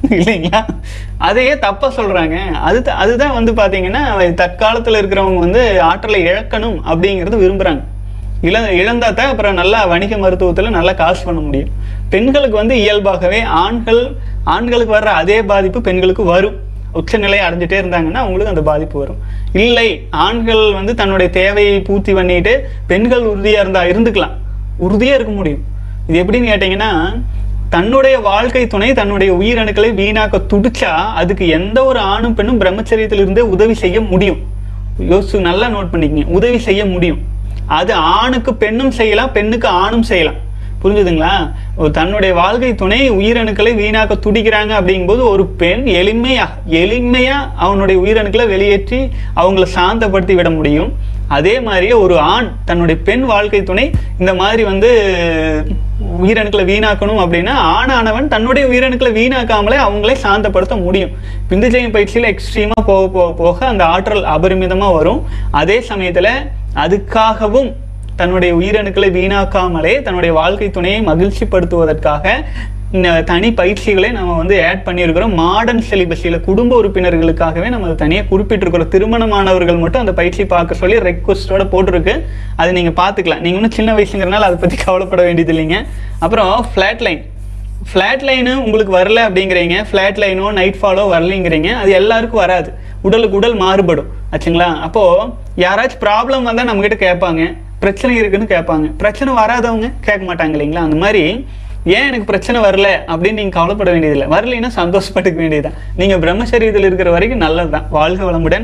[SPEAKER 1] இல்லைங்களா அதையே தப்பா சொல்றாங்க அது அதுதான் வந்து பாத்தீங்கன்னா தற்காலத்துல இருக்கிறவங்க வந்து ஆற்றலை இழக்கணும் அப்படிங்கறது விரும்புறாங்க இழ இழந்தா தான் அப்புறம் நல்லா வணிக மருத்துவத்துல நல்லா காசு பண்ண முடியும் பெண்களுக்கு வந்து இயல்பாகவே ஆண்கள் ஆண்களுக்கு வர்ற அதே பாதிப்பு பெண்களுக்கு வரும் உச்சநிலையை அடைஞ்சிட்டே இருந்தாங்கன்னா அவங்களுக்கு அந்த பாதிப்பு வரும் இல்லை ஆண்கள் வந்து தன்னுடைய தேவையை பூர்த்தி பண்ணிட்டு பெண்கள் உறுதியா இருந்தா இருந்துக்கலாம் உறுதியா இருக்க முடியும் இது எப்படின்னு கேட்டீங்கன்னா தன்னுடைய வாழ்க்கை துணை தன்னுடைய உயிரணுக்களை வீணாக்க துடிச்சா அதுக்கு எந்த ஒரு ஆணும் பெண்ணும் பிரம்மச்சரியத்திலிருந்தே உதவி செய்ய முடியும் யோசிச்சு நல்லா நோட் பண்ணிக்கங்க உதவி செய்ய முடியும் அது ஆணுக்கு பெண்ணும் செய்யலாம் பெண்ணுக்கு ஆணும் செய்யலாம் புரிஞ்சுதுங்களா ஒரு தன்னுடைய வாழ்க்கை துணை உயிரணுக்களை வீணாக்க துடிக்கிறாங்க அப்படிங்கும்போது ஒரு பெண் எளிமையா எளிமையா அவனுடைய உயிரணுக்களை வெளியேற்றி அவங்கள சாந்தப்படுத்தி விட முடியும் அதே மாதிரியே ஒரு ஆண் தன்னுடைய பெண் வாழ்க்கை துணை இந்த மாதிரி வந்து உயிரணுக்களை வீணாக்கணும் அப்படின்னா ஆணானவன் தன்னுடைய உயிரணுக்களை வீணாக்காமலே அவங்களே சாந்தப்படுத்த முடியும் பிந்துஜயம் பயிற்சியில் எக்ஸ்ட்ரீமா போக போக போக அந்த ஆற்றல் அபரிமிதமா வரும் அதே சமயத்துல அதுக்காகவும் தன்னுடைய உயிரணுக்களை வீணாக்காமலே தன்னுடைய வாழ்க்கை துணையை மகிழ்ச்சிப்படுத்துவதற்காக இந்த தனி பயிற்சிகளை நம்ம வந்து ஆட் பண்ணியிருக்கிறோம் மாடர்ன் சிலிபஸில் குடும்ப உறுப்பினர்களுக்காகவே நம்ம அதை தனியாக குறிப்பிட்டிருக்கிறோம் திருமணமானவர்கள் மட்டும் அந்த பயிற்சி பார்க்க சொல்லி ரெக்வஸ்டோட போட்டிருக்கு அதை நீங்கள் பார்த்துக்கலாம் நீங்கள் இன்னும் சின்ன வயசுங்கிறனால அதை பற்றி கவலைப்பட வேண்டியது இல்லைங்க அப்புறம் ஃப்ளாட் லைன் ஃப்ளாட் லைனு உங்களுக்கு வரல அப்படிங்கிறீங்க ஃப்ளாட் லைனோ நைட் ஃபாலோ வரலைங்கிறீங்க அது எல்லாருக்கும் வராது உடலுக்கு உடல் மாறுபடும் ஆச்சுங்களா அப்போது யாராச்சும் ப்ராப்ளம் வந்தால் நம்மக்கிட்ட கேட்பாங்க பிரச்சனை இருக்குன்னு கேட்பாங்க பிரச்சனை வராதவங்க கேட்க மாட்டாங்க இல்லைங்களா அந்த மாதிரி ஏன் எனக்கு பிரச்சனை வரல அப்படின்னு நீங்கள் கவலைப்பட வேண்டியதில்லை வரலைன்னா சந்தோஷப்பட்டுக்க வேண்டியதுதான் நீங்கள் பிரம்மச்சரியத்தில் இருக்கிற வரைக்கும் நல்லது தான் வாழ்க வளமுடன்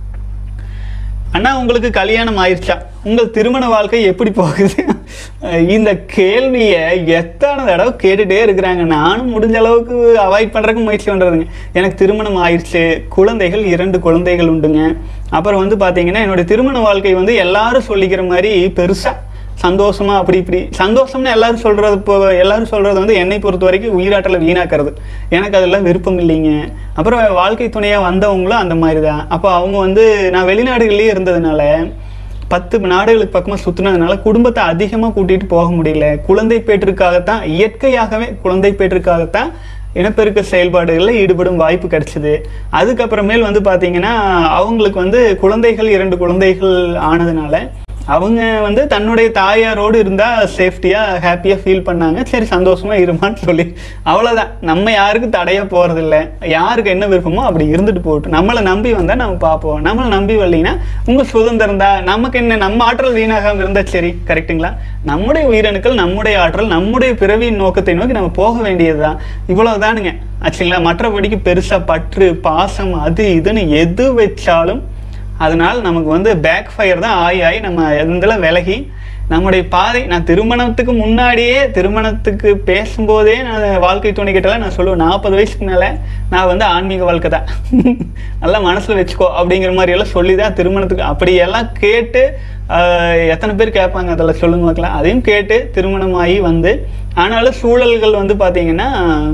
[SPEAKER 1] அண்ணா உங்களுக்கு கல்யாணம் ஆயிடுச்சா உங்கள் திருமண வாழ்க்கை எப்படி போகுது இந்த கேள்வியை எத்தனை தடவை கேட்டுட்டே இருக்கிறாங்க நானும் முடிஞ்ச அளவுக்கு அவாய்ட் பண்ணுறதுக்கு முயற்சி பண்ணுறதுங்க எனக்கு திருமணம் ஆயிடுச்சு குழந்தைகள் இரண்டு குழந்தைகள் உண்டுங்க அப்புறம் வந்து பார்த்தீங்கன்னா என்னுடைய திருமண வாழ்க்கை வந்து எல்லாரும் சொல்லிக்கிற மாதிரி பெருசாக சந்தோஷமா அப்படி இப்படி சந்தோஷம்னு எல்லாரும் சொல்றது இப்போ எல்லாரும் சொல்றது வந்து என்னை பொறுத்த வரைக்கும் உயிராற்றலை வீணாக்கிறது எனக்கு அதெல்லாம் விருப்பம் இல்லைங்க அப்புறம் வாழ்க்கை துணையா வந்தவங்களும் அந்த மாதிரி தான் அப்போ அவங்க வந்து நான் வெளிநாடுகள்லேயே இருந்ததுனால பத்து நாடுகளுக்கு பக்கமாக சுற்றுனதுனால குடும்பத்தை அதிகமாக கூட்டிகிட்டு போக முடியல குழந்தை பேற்றுக்காகத்தான் இயற்கையாகவே குழந்தை பேற்றுக்காகத்தான் இனப்பெருக்க செயல்பாடுகளில் ஈடுபடும் வாய்ப்பு கிடைச்சிது அதுக்கப்புறமேல் வந்து பார்த்தீங்கன்னா அவங்களுக்கு வந்து குழந்தைகள் இரண்டு குழந்தைகள் ஆனதுனால அவங்க வந்து தன்னுடைய தாயாரோடு இருந்தால் சேஃப்டியாக ஹாப்பியாக ஃபீல் பண்ணாங்க சரி சந்தோஷமா இருமான்னு சொல்லி அவ்வளோதான் நம்ம யாருக்கும் தடைய போகிறதில்ல யாருக்கு என்ன விருப்பமோ அப்படி இருந்துட்டு போகட்டும் நம்மளை நம்பி வந்தால் நம்ம பார்ப்போம் நம்மளை நம்பி வரலைன்னா உங்கள் சுதந்திரம் தான் நமக்கு என்ன நம்ம ஆற்றல் வீணாகாமல் இருந்தால் சரி கரெக்ட்டுங்களா நம்முடைய உயிரணுக்கள் நம்முடைய ஆற்றல் நம்முடைய பிறவியின் நோக்கத்தை நோக்கி நம்ம போக வேண்டியது தான் இவ்வளவுதானுங்க ஆச்சுங்களா மற்றபடிக்கு பெருசாக பற்று பாசம் அது இதுன்னு எது வச்சாலும் அதனால் நமக்கு வந்து பேக் ஃபயர் தான் ஆகி ஆகி நம்ம இதில் விலகி நம்முடைய பாதை நான் திருமணத்துக்கு முன்னாடியே திருமணத்துக்கு பேசும்போதே நான் வாழ்க்கை துணைக்கிட்டலாம் நான் சொல்லுவேன் நாற்பது வயசுக்கு மேலே நான் வந்து ஆன்மீக வாழ்க்கை தான் நல்லா மனசில் வச்சுக்கோ அப்படிங்கிற மாதிரி எல்லாம் சொல்லி தான் திருமணத்துக்கு அப்படியெல்லாம் கேட்டு ஆஹ், எத்தனை பேர் கேட்பாங்க அதில் சொல்லுங்க பார்க்கலாம் அதையும் கேட்டு திருமணமாகி வந்து ஆனாலும் சூழல்கள் வந்து பார்த்தீங்கன்னா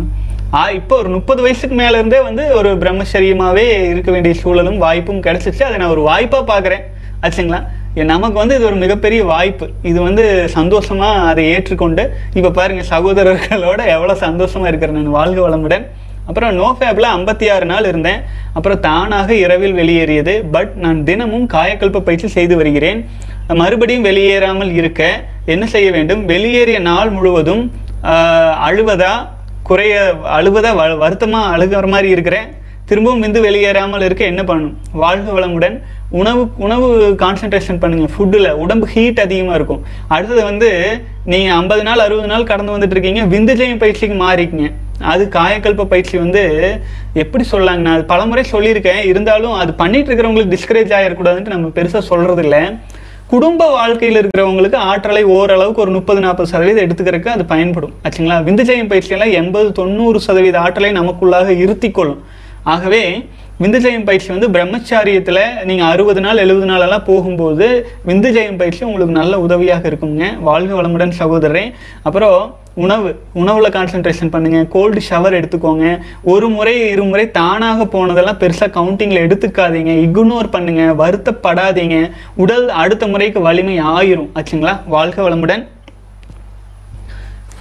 [SPEAKER 1] ஆ இப்போ ஒரு முப்பது வயசுக்கு மேல இருந்தே வந்து ஒரு பிரம்மச்சரியமாவே இருக்க வேண்டிய சூழலும் வாய்ப்பும் கிடைச்சிச்சு அதை நான் ஒரு வாய்ப்பா பார்க்குறேன் ஆச்சுங்களா எ- நமக்கு வந்து இது ஒரு மிகப்பெரிய வாய்ப்பு இது வந்து சந்தோஷமா அதை ஏற்றுக்கொண்டு இப்போ பாருங்க சகோதரர்களோட எவ்வளோ சந்தோஷமா இருக்கிறேன் நான் வாழ்க வளமுடன் அப்புறம் நோ ஃபேப்ல ஐம்பத்தி ஆறு நாள் இருந்தேன் அப்புறம் தானாக இரவில் வெளியேறியது பட் நான் தினமும் காயக்கல்ப பயிற்சி செய்து வருகிறேன் மறுபடியும் வெளியேறாமல் இருக்க என்ன செய்ய வேண்டும் வெளியேறிய நாள் முழுவதும் ஆஹ், அழுவதா குறைய அழுவதா வ வருத்தமா அழுகிற மாதிரி இருக்கிறேன் திரும்பவும் விந்து வெளியேறாமல் இருக்க என்ன பண்ணணும் வாழ்க வளமுடன் உணவு உணவு கான்சென்ட்ரேஷன் பண்ணுங்க ஃபுட்டில் உடம்பு ஹீட் அதிகமாக இருக்கும் அடுத்தது வந்து நீங்கள் ஐம்பது நாள் அறுபது நாள் கடந்து வந்துட்டு இருக்கீங்க விந்துஜயம் பயிற்சிக்கு மாறிக்கங்க அது காயக்கல்ப பயிற்சி வந்து எப்படி சொல்லாங்க நான் அது பலமுறை சொல்லியிருக்கேன் இருந்தாலும் அது பண்ணிட்டு இருக்கிறவங்களுக்கு டிஸ்கரேஜ் ஆகிடக்கூடாதுன்ட்டு நம்ம பெருசாக சொல்றது இல்ல குடும்ப வாழ்க்கையில் இருக்கிறவங்களுக்கு ஆற்றலை ஓரளவுக்கு ஒரு முப்பது நாற்பது சதவீதம் எடுத்துக்கிறதுக்கு அது பயன்படும் ஆச்சுங்களா விந்துஜயம் பயிற்சியெல்லாம் எண்பது தொண்ணூறு சதவீத ஆற்றலை நமக்குள்ளாக இருத்தி கொள்ளும் ஆகவே விந்துஜயம் பயிற்சி வந்து பிரம்மச்சாரியத்தில் நீங்கள் அறுபது நாள் எழுபது நாள் எல்லாம் போகும்போது விந்துஜயம் பயிற்சி உங்களுக்கு நல்ல உதவியாக இருக்குங்க வாழ்க வளமுடன் சகோதரரே அப்புறம் உணவு உணவுல கான்சென்ட்ரேஷன் பண்ணுங்க கோல்டு ஷவர் எடுத்துக்கோங்க ஒரு முறை இருமுறை தானாக போனதெல்லாம் பெருசாக கவுண்டிங்கில் எடுத்துக்காதீங்க இக்னோர் பண்ணுங்க வருத்தப்படாதீங்க உடல் அடுத்த முறைக்கு வலிமை ஆயிரும் ஆச்சுங்களா வாழ்க வளமுடன்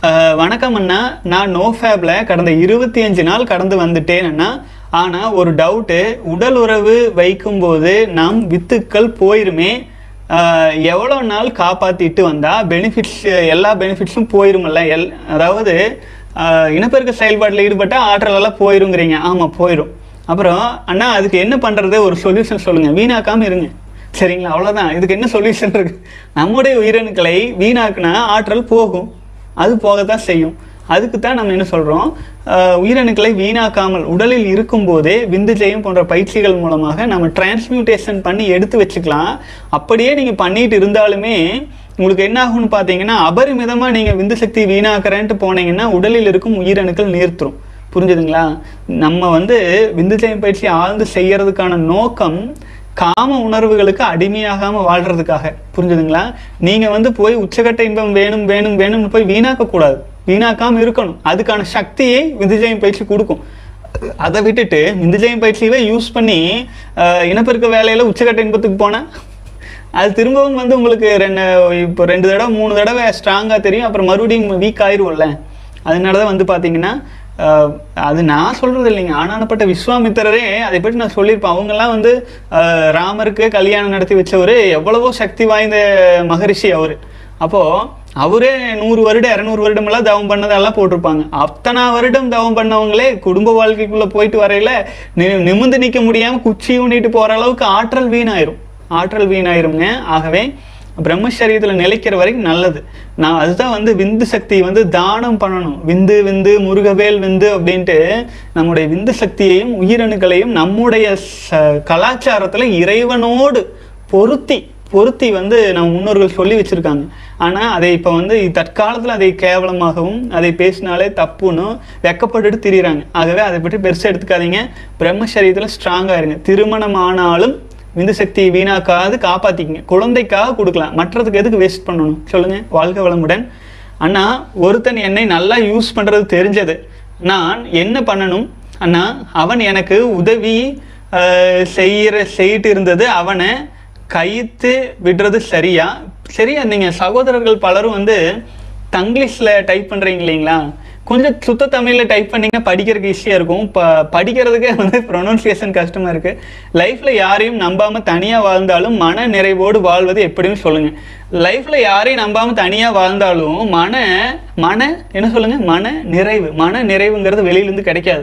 [SPEAKER 1] அஹ், வணக்கம் அண்ணா நான் நோ ஃபேப்ல கடந்த இருபத்தி அஞ்சு நாள் கடந்து வந்துட்டேன் அண்ணா ஆனால் ஒரு டவுட்டு உடல் உறவு வைக்கும்போது நம் வித்துக்கள் போயிருமே அஹ், எவ்வளோ நாள் காப்பாற்றிட்டு வந்தா பெனிஃபிட்ஸ் எல்லா பெனிஃபிட்ஸும் போயிருமில்ல எல் அதாவது அஹ், இனப்பெருக்க செயல்பாட்டில் ஈடுபட்டால் ஆற்றல் எல்லாம் போயிருங்கிறீங்க ஆமாம் போயிடும் அப்புறம் அண்ணா அதுக்கு என்ன பண்ணுறது ஒரு சொல்யூஷன் சொல்லுங்கள் வீணாக்காமல் இருங்க சரிங்களா அவ்வளோதான் இதுக்கு என்ன சொல்யூஷன் இருக்கு நம்முடைய உயிரணுக்களை வீணாக்குனா ஆற்றல் போகும் அது போகத்தான் செய்யும் அதுக்கு தான் நம்ம என்ன சொல்கிறோம் உயிரணுக்களை வீணாக்காமல் உடலில் இருக்கும்போதே விந்து ஜெயம் போன்ற பயிற்சிகள் மூலமாக நம்ம டிரான்ஸ்மியூட்டேஷன் பண்ணி எடுத்து வச்சுக்கலாம் அப்படியே நீங்கள் பண்ணிட்டு இருந்தாலுமே உங்களுக்கு என்ன ஆகும்னு பார்த்தீங்கன்னா அபரிமிதமாக நீங்கள் விந்து சக்தி வீணாக்குறேன்ட்டு போனீங்கன்னா உடலில் இருக்கும் உயிரணுக்கள் நீர்த்துரும் புரிஞ்சுதுங்களா நம்ம வந்து விந்து ஜெயம் பயிற்சி ஆழ்ந்து செய்யறதுக்கான நோக்கம் காம உணர்வுகளுக்கு அடிமையாகாம வாழ்றதுக்காக புரிஞ்சுதுங்களா நீங்க வந்து போய் உச்சகட்ட இன்பம் வேணும் வேணும் வேணும்னு போய் வீணாக்க கூடாது வீணாக்காம இருக்கணும் அதுக்கான சக்தியை விந்துஜயம் பயிற்சி கொடுக்கும் அதை விட்டுட்டு விந்துஜயம் பயிற்சியவே யூஸ் பண்ணி அஹ், இனப்பெருக்க வேலையில உச்சகட்ட இன்பத்துக்கு போனா அது திரும்பவும் வந்து உங்களுக்கு ரெண்டு இப்போ ரெண்டு தடவை மூணு தடவை ஸ்ட்ராங்காக தெரியும் அப்புறம் மறுபடியும் வீக் ஆயிரும்ல அதனால தான் வந்து பார்த்தீங்கன்னா அஹ், அது நான் சொல்றது இல்லைங்க ஆனானப்பட்ட விஸ்வாமித்திரரே அதை பற்றி நான் சொல்லியிருப்பேன் அவங்கெல்லாம் வந்து அஹ், ராமருக்கு கல்யாணம் நடத்தி வச்சவர் எவ்வளவோ சக்தி வாய்ந்த மகரிஷி அவர் அப்போது அவரே நூறு வருடம் இரநூறு வருடமெல்லாம் தவம் பண்ணதெல்லாம் போட்டிருப்பாங்க அத்தனை வருடம் தவம் பண்ணவங்களே குடும்ப வாழ்க்கைக்குள்ளே போயிட்டு வரையில நி நிமிந்து நிற்க முடியாமல் குச்சி ஊனிட்டு போகிற அளவுக்கு ஆற்றல் வீணாயிரும் ஆற்றல் வீணாயிருங்க ஆகவே பிரம்மச்சரியத்தில் நிலைக்கிற வரைக்கும் நல்லது நான் அதுதான் வந்து விந்து சக்தி வந்து தானம் பண்ணணும் விந்து விந்து முருகவேல் விந்து அப்படின்ட்டு நம்முடைய விந்து சக்தியையும் உயிரணுக்களையும் நம்முடைய ச கலாச்சாரத்தில் இறைவனோடு பொருத்தி பொருத்தி வந்து நம்ம முன்னோர்கள் சொல்லி வச்சிருக்காங்க ஆனால் அதை இப்போ வந்து தற்காலத்தில் அதை கேவலமாகவும் அதை பேசினாலே தப்புன்னு வெக்கப்பட்டுட்டு திரியிறாங்க ஆகவே அதை பற்றி பெருசாக எடுத்துக்காதீங்க பிரம்மச்சரியத்தில் ஸ்ட்ராங்காக இருங்க திருமணம் ஆனாலும் விந்து சக்தியை வீணாக்காது காப்பாற்றிக்கிங்க குழந்தைக்காக கொடுக்கலாம் மற்றதுக்கு எதுக்கு வேஸ்ட் பண்ணணும் சொல்லுங்கள் வாழ்க வளமுடன் அண்ணா ஒருத்தன் என்னை நல்லா யூஸ் பண்ணுறது தெரிஞ்சது நான் என்ன பண்ணணும் அண்ணா அவன் எனக்கு உதவி அஹ், செய்யற செய்யிட்டு இருந்தது அவனை கைத்து விடுறது சரியா சரியா நீங்கள் சகோதரர்கள் பலரும் வந்து தங்கிலீஷில் டைப் பண்ணுறீங்க இல்லைங்களா கொஞ்சம் சுத்த தமிழில் டைப் பண்ணீங்க படிக்கிறதுக்கு ஈஸியாக இருக்கும் இப்போ படிக்கிறதுக்கே வந்து ப்ரொனவுன்சியேஷன் கஷ்டமாக இருக்குது லைஃப்பில் யாரையும் நம்பாமல் தனியாக வாழ்ந்தாலும் மன நிறைவோடு வாழ்வது எப்படின்னு சொல்லுங்கள் லைஃப்பில் யாரையும் நம்பாமல் தனியாக வாழ்ந்தாலும் மன மன என்ன சொல்லுங்கள் மன நிறைவு மன நிறைவுங்கிறது வெளியிலேருந்து கிடைக்காது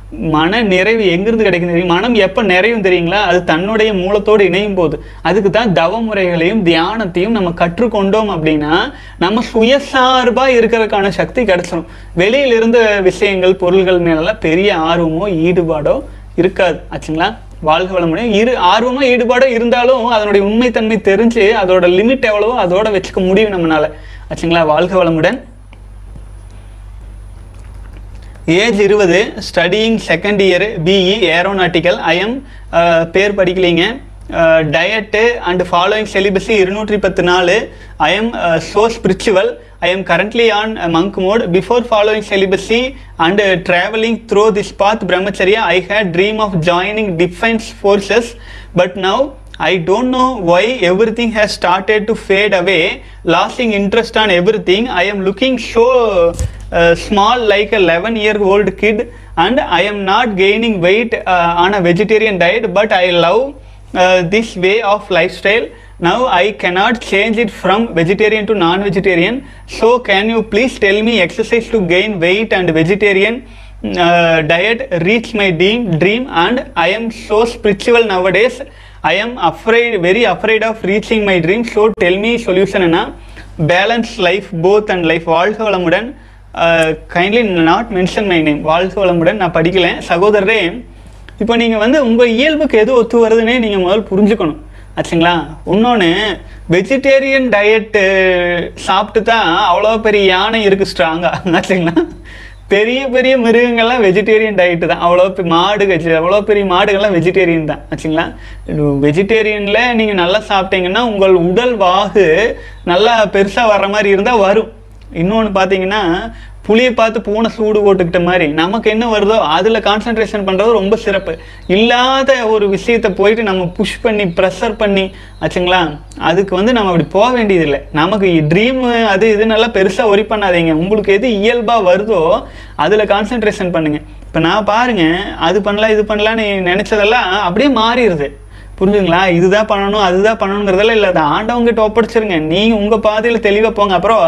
[SPEAKER 1] மன நிறைவு எங்கிருந்து கிடைக்கும் தெரியும் மனம் எப்போ நிறையும் தெரியுங்களா அது தன்னுடைய மூலத்தோடு இணையும் போது அதுக்கு தான் தவ முறைகளையும் தியானத்தையும் நம்ம கற்றுக்கொண்டோம் அப்படின்னா நம்ம சுயசார்பா இருக்கிறதுக்கான சக்தி கிடைச்சிடும் வெளியில இருந்த விஷயங்கள் பொருள்கள் மேலெல்லாம் பெரிய ஆர்வமோ ஈடுபாடோ இருக்காது ஆச்சுங்களா வாழ்க வளமுடன் இரு ஆர்வமோ ஈடுபாடோ இருந்தாலும் அதனுடைய உண்மைத்தன்மை தெரிஞ்சு அதோட லிமிட் எவ்வளவோ அதோட வச்சுக்க முடியும் நம்மளால ஆச்சுங்களா வாழ்க வளமுடன் ஏஜ் இருபது studying second year BE aeronautical I'm பேர் படிக்கலைங்க டயட்டு அண்ட் ஃபாலோயிங் செலிபஸி இருநூற்றி பத்து நாலு I'm so spiritual I am currently on monk mode before following celibacy and travelling through this path brahmacharya I had dream of joining defence forces but now I don't know why everything has started to fade away, losing interest on everything. I am looking so uh, small like a 11 year old kid and I am not gaining weight uh, on a vegetarian diet but I love uh, this way of lifestyle. Now I cannot change it from vegetarian to non-vegetarian. So can you please tell me exercise to gain weight and vegetarian uh, diet reach my dream dream and I am so spiritual nowadays. I am afraid, very afraid of reaching my dream. So tell me solution அண்ணா balance life both and life வாழ்க வளமுடன் kindly not mention my name வாழ்க வளமுடன் நான் படிக்கல சகோதரரே இப்போ நீங்கள் வந்து உங்கள் இயல்புக்கு எது ஒத்து வருதுன்னே நீங்கள் முதல்ல புரிஞ்சுக்கணும் ஆச்சுங்களா இன்னொன்று வெஜிடேரியன் டயட்டு சாப்பிட்டு தான் அவ்வளோ பெரிய யானை இருக்குது ஸ்ட்ராங்காக ஆச்சுங்களா பெரிய பெரிய மிருகங்கள்லாம் வெஜிடேரியன் டயட்டு தான் அவ்வளோ பெ- மாடு வெஜி அவ்வளோ பெரிய மாடுகள்லாம் வெஜிடேரியன் தான் ஆச்சுங்களா வெஜிடேரியனில் நீங்கள் நல்லா சாப்பிட்டீங்கன்னா உங்கள் உடல் வாகு நல்லா பெருசாக வர்ற மாதிரி இருந்தால் வரும் இன்னொன்று பார்த்தீங்கன்னா புளியை பார்த்து பூனை சூடு போட்டுக்கிட்ட மாதிரி நமக்கு என்ன வருதோ அதில் கான்சென்ட்ரேஷன் பண்ணுறது ரொம்ப சிறப்பு இல்லாத ஒரு விஷயத்தை போயிட்டு நம்ம புஷ் பண்ணி ப்ரெஷர் பண்ணி ஆச்சுங்களா அதுக்கு வந்து நம்ம அப்படி போக வேண்டியதில்லை நமக்கு ட்ரீம் அது இது நல்லா பெருசாக ஒரி பண்ணாதீங்க உங்களுக்கு எது இயல்பாக வருதோ அதில் கான்சென்ட்ரேஷன் பண்ணுங்க இப்போ நான் பாருங்க அது பண்ணலாம் இது பண்ணலாம்னு நினச்சதெல்லாம் அப்படியே மாறிடுது புரிஞ்சுங்களா இதுதான் பண்ணணும் அதுதான் பண்ணணுங்கிறதெல்லாம் இல்லை அதை ஆண்டவங்கிட்ட ஒப்படைச்சிருங்க நீங்கள் உங்கள் பாதையில் தெளிவாக போங்க அப்புறம்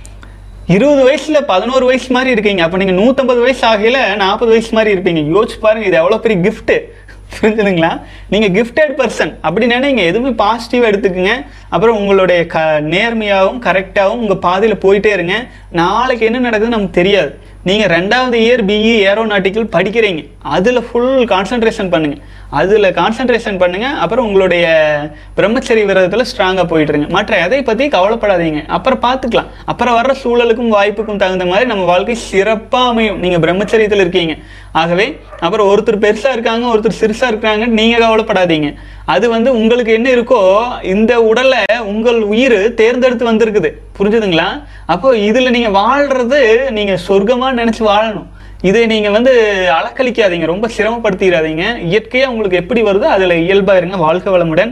[SPEAKER 1] இருபது வயசுல பதினோரு வயசு மாதிரி இருக்கீங்க அப்போ நீங்கள் நூற்றம்பது வயசு ஆகையில நாற்பது வயசு மாதிரி இருப்பீங்க யோசிச்சு பாருங்க இது எவ்வளோ பெரிய gift புரிஞ்சுதுங்களா நீங்கள் கிஃப்டட் பர்சன் அப்படி நினைங்க எதுவுமே பாசிட்டிவாக எடுத்துக்கோங்க அப்புறம் உங்களுடைய க நேர்மையாகவும் கரெக்டாகவும் உங்கள் பாதையில் போயிட்டே இருங்க நாளைக்கு என்ன நடக்குதுன்னு நமக்கு தெரியாது நீங்கள் ரெண்டாவது இயர் பிஇ ஏரோநாட்டிக்கல் படிக்கிறீங்க அதில் ஃபுல் கான்சன்ட்ரேஷன் பண்ணுங்கள் அதில் கான்சன்ட்ரேஷன் பண்ணுங்கள் அப்புறம் உங்களுடைய பிரம்மச்சரி விரதத்தில் ஸ்ட்ராங்காக போயிட்டுருங்க மற்ற எதை பற்றி கவலைப்படாதீங்க அப்புறம் பார்த்துக்கலாம் அப்புறம் வர்ற சூழலுக்கும் வாய்ப்புக்கும் தகுந்த மாதிரி நம்ம வாழ்க்கை சிறப்பாக அமையும் நீங்கள் பிரம்மச்சரியத்தில் இருக்கீங்க ஆகவே அப்புறம் ஒருத்தர் பெருசாக இருக்காங்க ஒருத்தர் சிறுசாக இருக்காங்கன்னு நீங்கள் கவலைப்படாதீங்க அது வந்து உங்களுக்கு என்ன இருக்கோ இந்த உடலை உங்கள் உயிர் தேர்ந்தெடுத்து வந்திருக்குது புரிஞ்சுதுங்களா அப்போ இதில் நீங்கள் வாழ்றது நீங்கள் சொர்க்கமாக நினச்சி வாழணும் இதை நீங்கள் வந்து அலக்களிக்காதீங்க ரொம்ப சிரமப்படுத்திடாதீங்க இயற்கையாக உங்களுக்கு எப்படி வருதோ அதில் இயல்பாக இருங்க வாழ்க்கை வளமுடன்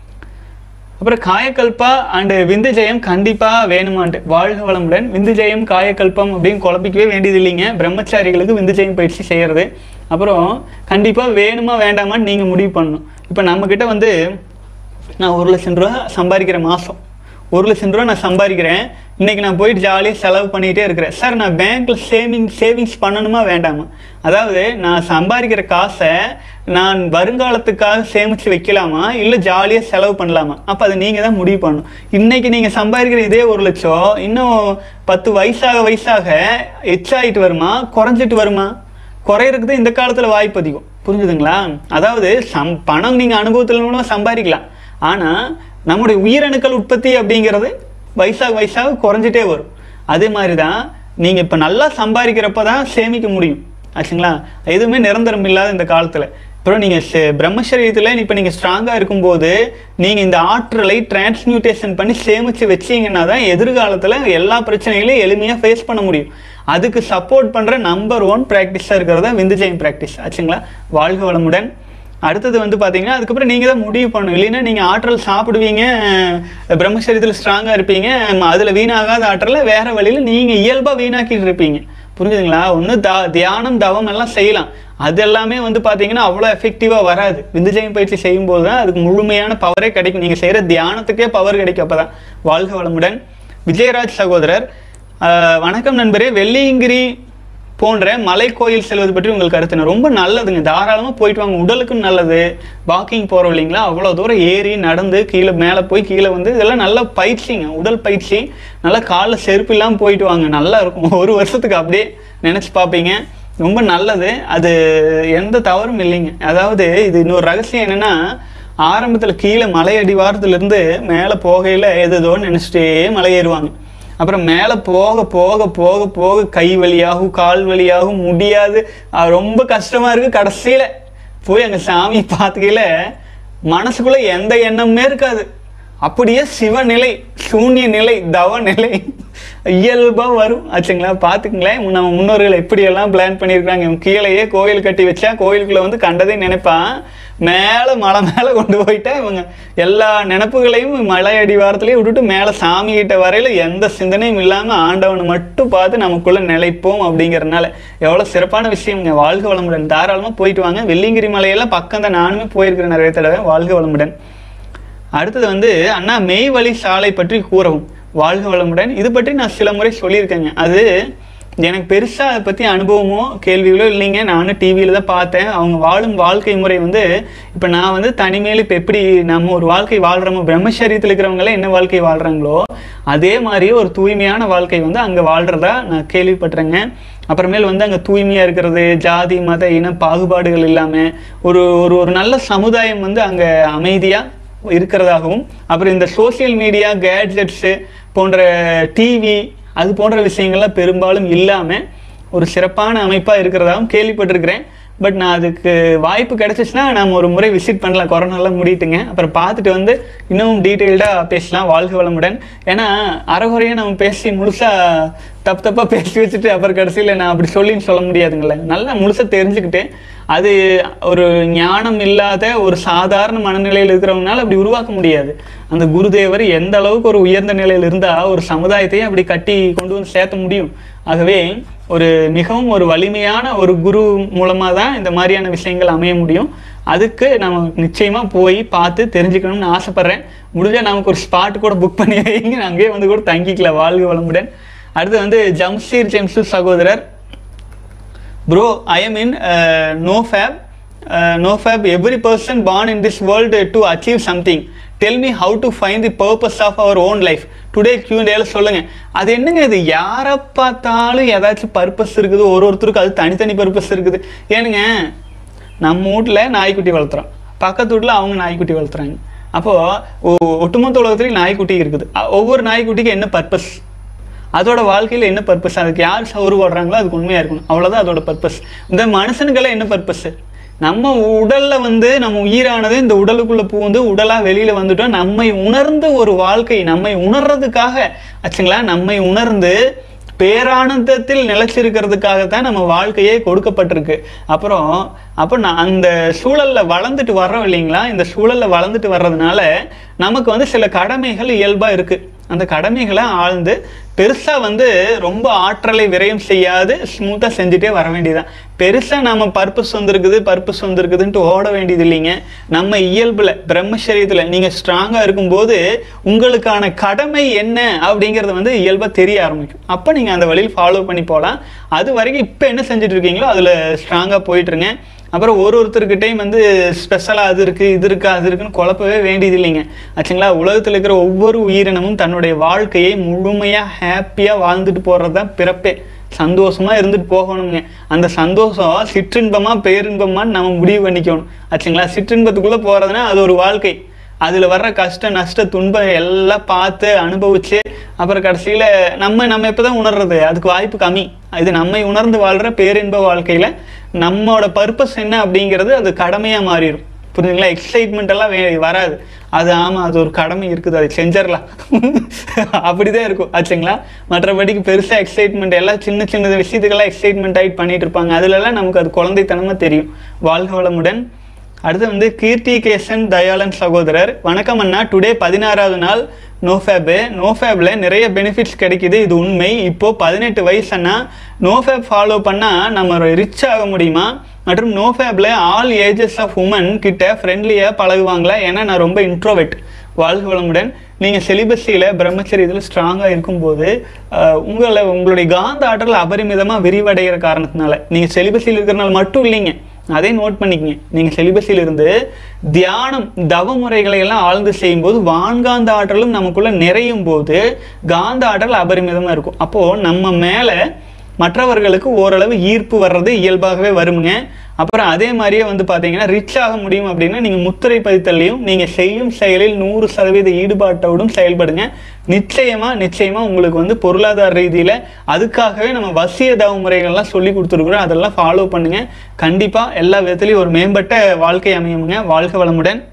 [SPEAKER 1] அப்புறம் காயக்கல்பா அண்டு விந்து ஜெயம் கண்டிப்பாக வேணுமான்ட்டு வாழ்க வளமுடன் விந்து ஜெயம் காயக்கல்பம் அப்படின்னு குழப்பிக்கவே வேண்டியது இல்லைங்க பிரம்மச்சாரிகளுக்கு விந்து ஜெயம் பயிற்சி செய்கிறது அப்புறம் கண்டிப்பாக வேணுமா வேண்டாமான்னு நீங்கள் முடிவு பண்ணணும் இப்போ நம்மக்கிட்ட வந்து நான் ஒரு லட்சம் ரூபா சம்பாதிக்கிற மாதம் ஒரு லட்சம் ரூபா நான் சம்பாதிக்கிறேன் இன்னைக்கு நான் போயிட்டு ஜாலியாக செலவு பண்ணிகிட்டே இருக்கிறேன் சார் நான் பேங்க்கில் சேவிங் சேவிங்ஸ் பண்ணணுமா வேண்டாமா அதாவது நான் சம்பாதிக்கிற காசை நான் வருங்காலத்துக்காக சேமித்து வைக்கலாமா இல்லை ஜாலியாக செலவு பண்ணலாமா அப்போ அதை நீங்கள் தான் முடிவு பண்ணணும் இன்னைக்கு நீங்கள் சம்பாதிக்கிற இதே ஒரு லட்சம் இன்னும் பத்து வயசாக வயசாக எச்சாயிட்டு வருமா குறைஞ்சிட்டு வருமா குறையிறதுக்கு இந்த காலத்தில் வாய்ப்பு அதிகம் புரிஞ்சுதுங்களா அதாவது சம் பணம் நீங்கள் அனுபவத்தில் மூலமாக சம்பாதிக்கலாம் ஆனால் நம்முடைய உயிரணுக்கள் உற்பத்தி அப்படிங்கிறது வயசாக வயசாக குறைஞ்சிட்டே வரும் அதே மாதிரி தான் நீங்கள் இப்போ நல்லா சம்பாதிக்கிறப்ப தான் சேமிக்க முடியும் ஆச்சுங்களா எதுவுமே நிரந்தரம் இல்லாத இந்த காலத்தில் அப்புறம் நீங்கள் பிரம்மசரீரத்தில் இப்போ நீங்கள் ஸ்ட்ராங்காக இருக்கும்போது நீங்கள் இந்த ஆற்றலை டிரான்ஸ்மியூட்டேஷன் பண்ணி சேமித்து வச்சீங்கன்னா தான் எதிர்காலத்தில் எல்லா பிரச்சனைகளையும் எளிமையாக ஃபேஸ் பண்ண முடியும் அதுக்கு சப்போர்ட் பண்ணுற நம்பர் ஒன் ப்ராக்டிஸாக இருக்கிறது தான் விந்துஜயம் ப்ராக்டிஸ் ஆச்சுங்களா வாழ்க வளமுடன் அடுத்தது வந்து பார்த்தீங்கன்னா அதுக்கப்புறம் நீங்கள் தான் முடிவு பண்ணணும் இல்லைன்னா நீங்கள் ஆற்றல் சாப்பிடுவீங்க அஹ் பிரம்மச்சரியத்தில் ஸ்ட்ராங்காக இருப்பீங்க அதில் வீணாகாத ஆற்றலை வேறு வழியில் நீங்கள் இயல்பாக வீணாக்கிட்டு இருப்பீங்க புரிஞ்சுதுங்களா ஒன்று த தியானம் தவம் எல்லாம் செய்யலாம் அது எல்லாமே வந்து பார்த்தீங்கன்னா அவ்வளோ எஃபெக்டிவாக வராது விந்துஜயம் பயிற்சி செய்யும்போது தான் அதுக்கு முழுமையான பவரே கிடைக்கும் நீங்கள் செய்கிற தியானத்துக்கே பவர் கிடைக்கும் அப்போ தான் வாழ்க வளமுடன் விஜயராஜ் சகோதரர் அஹ், வணக்கம் நண்பரே வெள்ளியங்கிரி போன்ற மலை கோயில் செல்வது பற்றி உங்கள் கருத்து என்ன? ரொம்ப நல்லதுங்க தாராளமாக போயிட்டு வாங்க உடலுக்கும் நல்லது வாக்கிங் போகிறோம் இல்லைங்களா அவ்வளோ தூரம் ஏறி நடந்து கீழே மேலே போய் கீழே வந்து இதெல்லாம் நல்ல பயிற்சிங்க உடல் பயிற்சி நல்லா காலில் செருப்பு இல்லாமல் போயிட்டு வாங்க நல்லா இருக்கும் ஒரு வருஷத்துக்கு அப்படியே நினச்சி பார்ப்பீங்க ரொம்ப நல்லது அது எந்த தவறும் இல்லைங்க அதாவது இது இன்னொரு ரகசியம் என்னன்னா ஆரம்பத்தில் கீழே மலை அடிவாரத்துலேருந்து மேலே போகையில் எதுதோ நினச்சிட்டே மலை ஏறுவாங்க அப்புறம் மேலே போக போக போக போக கை வலியாகும் கால் வலியாகும் முடியாது அது ரொம்ப கஷ்டமாக இருக்குது கடைசியில் போய் அங்கே சாமி பார்த்துக்கையில் மனசுக்குள்ளே எந்த எண்ணமுமே இருக்காது அப்படியே சிவநிலை சூன்ய நிலை தவ நிலை இயல்பாக வரும் ஆச்சுங்களா பார்த்துக்குங்களேன் நம்ம முன்னோர்கள் எப்படியெல்லாம் பிளான் பண்ணியிருக்காங்க இவன் கீழேயே கோயில் கட்டி வச்சா கோயிலுக்குள்ளே வந்து கண்டதே நினைப்பான் மேலே மலை மேலே கொண்டு போயிட்டா இவங்க எல்லா நினப்புகளையும் மலை அடிவாரத்துலேயே விட்டுட்டு மேலே சாமி கிட்ட வரையில் எந்த சிந்தனையும் இல்லாமல் ஆண்டவனை மட்டும் பார்த்து நமக்குள்ளே நிலைப்போம் அப்படிங்கிறனால எவ்வளோ சிறப்பான விஷயம்ங்க வாழ்க வளமுடன் தாராளமாக போயிட்டு வாங்க வெள்ளிங்கிரி மலையெல்லாம் பக்கம் தான் நானுமே போயிருக்கிறேன் நிறைய தடவை வாழ்க வளமுடன் அடுத்தது வந்து அண்ணா மெய்வழி சாலை பற்றி கூறவும் வாழ்க வளமுடன் இது பற்றி நான் சில முறை சொல்லியிருக்கேங்க அது எனக்கு பெருசாக அதை பற்றி அனுபவமோ கேள்விகளோ இல்லைங்க நானும் டிவியில் தான் பார்த்தேன் அவங்க வாழும் வாழ்க்கை முறை வந்து இப்போ நான் வந்து தனிமையில் இப்போ எப்படி நம்ம ஒரு வாழ்க்கை வாழ்கிறோமோ பிரம்மச்சரியத்தில் இருக்கிறவங்களே என்ன வாழ்க்கை வாழ்கிறாங்களோ அதே மாதிரியே ஒரு தூய்மையான வாழ்க்கை வந்து அங்கே வாழ்கிறதா நான் கேள்விப்பட்டிருங்க அப்புறமேல் வந்து அங்கே தூய்மையாக இருக்கிறது ஜாதி மத இன பாகுபாடுகள் இல்லாமல் ஒரு ஒரு ஒரு நல்ல சமுதாயம் வந்து அங்கே அமைதியாக இருக்கிறதாகவும் அப்புறம் இந்த சோஷியல் மீடியா கேட்ஜெட்ஸு போன்ற டிவி அது போன்ற விஷயங்கள்லாம் பெரும்பாலும் இல்லாமல் ஒரு சிறப்பான அமைப்பாக இருக்கிறதாகவும் கேள்விப்பட்டிருக்கிறேன் பட் நான் அதுக்கு வாய்ப்பு கிடைச்சிச்சுன்னா நம்ம ஒரு முறை விசிட் பண்ணலாம் கொரோனாலாம் முடிட்டுங்க அப்புறம் பார்த்துட்டு வந்து இன்னும் டீட்டெயில்டாக பேசலாம் வாழ்க வளமுடன் ஏன்னா அறகுறையாக நம்ம பேசி முழுசாக தப்பு தப்பாக பேசி வச்சுட்டு அப்புறம் கடைசியில் நான் அப்படி சொல்லின்னு சொல்ல முடியாதுங்களே நல்லா முழுசாக தெரிஞ்சுக்கிட்டு அது ஒரு ஞானம் இல்லாத ஒரு சாதாரண மனநிலையில் இருக்கிறவங்கனால அப்படி உருவாக்க முடியாது அந்த குருதேவர் எந்த அளவுக்கு ஒரு உயர்ந்த நிலையில் இருந்தால் ஒரு சமுதாயத்தையும் அப்படி கட்டி கொண்டு வந்து சேர்த்த முடியும் ஆகவே ஒரு மிகவும் ஒரு வலிமையான ஒரு குரு மூலமாக தான் இந்த மாதிரியான விஷயங்கள் அமைய முடியும் அதுக்கு நம்ம நிச்சயமாக போய் பார்த்து தெரிஞ்சுக்கணும்னு ஆசைப்பட்றேன் முடிஞ்சால் நமக்கு ஒரு ஸ்பாட் கூட புக் பண்ணி வைங்க நான் அங்கேயே வந்து கூட தங்கிக்கலாம் வாழ்க வளமுடன் அடுத்து வந்து ஜம்ஷீர் ஜெம்சு சகோதரர் bro I am in no fap no fap every person born in this world to achieve something tell me how to find the purpose of our own life today கியூண்டேல சொல்லுங்க அது என்னங்க இது யாரை பார்த்தாலும் ஏதாச்சும் பர்பஸ் இருக்குது ஒரு ஒருத்தருக்கு அது தனித்தனி பர்பஸ் இருக்குது ஏனுங்க நம்ம வீட்டில் நாய்க்குட்டி வளர்த்துறோம் பக்கத்து வீட்டில் அவங்க நாய்க்குட்டி வளர்த்துறாங்க அப்போது ஒட்டுமொத்த உலகத்துலேயும் நாய்க்குட்டி இருக்குது அ- ஒவ்வொரு நாய்க்குட்டிக்கும் என்ன பர்பஸ் அதோட வாழ்க்கையில் என்ன பர்பஸ் அதுக்கு யார் சவுறு போடுறாங்களோ அதுக்கு உண்மையாக இருக்கணும் அவ்வளோதான் அதோட பர்பஸ் இந்த மனுஷனுக்கெல்லாம் என்ன பர்பஸ் நம்ம உடல்ல வந்து நம்ம உயிரானது இந்த உடலுக்குள்ள பூந்து உடலா வெளியில வந்துட்டோம் நம்மை உணர்ந்து ஒரு வாழ்க்கை நம்மை உணர்றதுக்காக ஆச்சுங்களா நம்மை உணர்ந்து பேரானந்தத்தில் நிலைச்சிருக்கிறதுக்காகத்தான் நம்ம வாழ்க்கையே கொடுக்கப்பட்டிருக்கு அப்புறம் அப்போ நான் அந்த சூழல்ல வளர்ந்துட்டு வர்றோம் இல்லைங்களா இந்த சூழல்ல வளர்ந்துட்டு வர்றதுனால நமக்கு வந்து சில கடமைகள் இயல்பா இருக்கு அந்த கடமைகளை ஆழ்ந்து பெருசா வந்து ரொம்ப ஆற்றலை விரயம் செய்யாது ஸ்மூத்தா செஞ்சுட்டே வர வேண்டியதுதான் பெருசா நம்ம பர்பஸ் வந்திருக்குது பர்பஸ் வந்திருக்குதுன்ட்டு ஓட வேண்டியது இல்லைங்க நம்ம இயல்புல பிரம்மச்சரியத்துல நீங்க ஸ்ட்ராங்கா இருக்கும்போது உங்களுக்கான கடமை என்ன அப்படிங்கறது வந்து இயல்பா தெரிய ஆரம்பிக்கும் அப்ப நீங்க அந்த வழியில் ஃபாலோ பண்ணி போகலாம் அது வரைக்கும் இப்ப என்ன செஞ்சுட்டு இருக்கீங்களோ அதுல ஸ்ட்ராங்கா போயிட்டு இருங்க அப்புறம் ஒரு ஒருத்தருக்கிட்டையும் வந்து ஸ்பெஷலாக அது இருக்குது இது இருக்குது அது இருக்குன்னு குழப்பவே வேண்டியது இல்லைங்க ஆச்சுங்களா உலகத்தில் இருக்கிற ஒவ்வொரு உயிரினமும் தன்னுடைய வாழ்க்கையை முழுமையாக ஹாப்பியாக வாழ்ந்துட்டு போகிறது தான் பிறப்பே சந்தோஷமா இருந்துட்டு போகணுங்க அந்த சந்தோஷம் சிற்றின்பமா பேரின்பமான்னு நம்ம முடிவு பண்ணிக்கணும் ஆச்சுங்களா சிற்றின்பத்துக்குள்ளே போகிறதுனா அது ஒரு வாழ்க்கை அதில் வர்ற கஷ்ட நஷ்ட துன்பம் எல்லாம் பார்த்து அனுபவிச்சு அப்புறம் கடைசியில் நம்ம நம்ம இப்போ தான் உணர்றது அதுக்கு வாய்ப்பு கம்மி இது நம்மை உணர்ந்து வாழ்கிற பேரின்ப வாழ்க்கையில் நம்மளோட பர்பஸ் என்ன அப்படிங்கிறது அது கடமையாக மாறிடும் புரியுதுங்களா எக்ஸைட்மெண்ட் எல்லாம் வே வராது அது ஆமாம் அது ஒரு கடமை இருக்குது அதை செஞ்சிடலாம் அப்படிதான் இருக்கும் ஆச்சுங்களா மற்றபடிக்கு பெருசாக எக்ஸைட்மெண்ட் எல்லாம் சின்ன சின்ன விஷயத்துக்கெல்லாம் எக்ஸைட்மெண்ட் ஆகிட்டு பண்ணிட்டு இருப்பாங்க அதுலலாம் நமக்கு அது குழந்தைத்தனமாக தெரியும் வாழ்க வளமுடன் அடுத்து வந்து கீர்த்திகேசன் தயாளன் சகோதரர் வணக்கம் அண்ணா டுடே பதினாறாவது நாள் நோஃபேபு நோஃபேப்ல நிறைய பெனிஃபிட்ஸ் கிடைக்குது இது உண்மை இப்போ பதினெட்டு வயசுன்னா நோஃபேப் ஃபாலோ பண்ணால் நம்ம ரிச் ஆக முடியுமா மற்றும் நோஃபேப்ல ஆல் ஏஜஸ் ஆஃப் உமன் கிட்ட ஃப்ரெண்ட்லியாக பழகுவாங்களா ஏன்னா நான் ரொம்ப இன்ட்ரோவெட் வாழ்க வளமுடன் நீங்கள் செலிபஸியில் பிரம்மச்சரியத்தில் ஸ்ட்ராங்காக இருக்கும்போது அஹ், உங்களை உங்களுடைய காந்த ஆற்றல் அபரிமிதமாக விரிவடைகிற காரணத்தினால நீங்கள் செலிபஸியில் இருக்கிறனால மட்டும் இல்லைங்க அதை நோட் பண்ணிக்கங்க நீங்கள் செலிபஸில் இருந்து தியானம் தவ முறைகளை எல்லாம் ஆழ்ந்து செய்யும்போது வான்காந்த ஆற்றலும் நமக்குள்ள நிறையும் போது காந்த ஆற்றல் அபரிமிதமாக இருக்கும் அப்போது நம்ம மேலே மற்றவர்களுக்கு ஓரளவு ஈர்ப்பு வர்றது இயல்பாகவே வருங்க அப்புறம் அதே மாதிரியே வந்து பார்த்தீங்கன்னா ரிச் ஆக முடியும் அப்படின்னா நீங்கள் முத்திரை பதித்தல்லையும் நீங்கள் செய்யும் செயலில் நூறு சதவீத ஈடுபாட்டோடும் செயல்படுங்க நிச்சயமா நிச்சயமா உங்களுக்கு வந்து பொருளாதார ரீதியில் அதுக்காகவே நம்ம வசிய தவ முறைகள்லாம் சொல்லி கொடுத்துருக்குறோம் அதெல்லாம் ஃபாலோ பண்ணுங்க கண்டிப்பாக எல்லா விதத்துலையும் ஒரு மேம்பட்ட வாழ்க்கை அமையுங்க வாழ்க வளமுடன்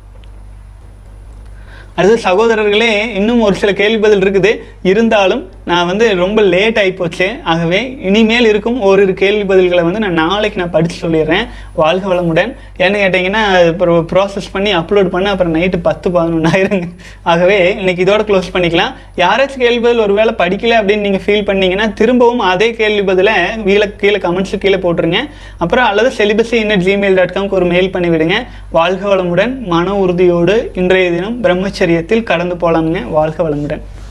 [SPEAKER 1] அடுத்து சகோதரர்களே இன்னும் ஒரு சில கேள்வி பதில் இருக்குது இருந்தாலும் நான் வந்து ரொம்ப லேட் ஆகி போச்சு ஆகவே இனிமேல் இருக்கும் ஓரிரு கேள்வி பதில்களை வந்து நான் நாளைக்கு நான் படித்து சொல்லிடுறேன் வாழ்க வளமுடன் ஏன்னு கேட்டிங்கன்னா அப்புறம் ப்ராசஸ் பண்ணி அப்லோட் பண்ண அப்புறம் நைட்டு பத்து பதினொன்றாயிருங்க ஆகவே இன்னைக்கு இதோட க்ளோஸ் பண்ணிக்கலாம் யாராச்சும் கேள்வி பதில் ஒரு வேளை படிக்கல அப்படின்னு நீங்கள் ஃபீல் பண்ணீங்கன்னா திரும்பவும் அதே கேள்வி பதிலை கீழே கீழே கமெண்ட்ஸ் கீழே போட்டுருங்க அப்புறம் அல்லது செலிபஸி இன்னட் ஜிமெயில் டாட் காம்க்கு ஒரு மெயில் பண்ணி விடுங்க வாழ்க வளமுடன் மன உறுதியோடு இன்றைய தினம் பிரம்மச்சரியத்தில் கடந்து போலாமுங்க வாழ்க வளமுடன்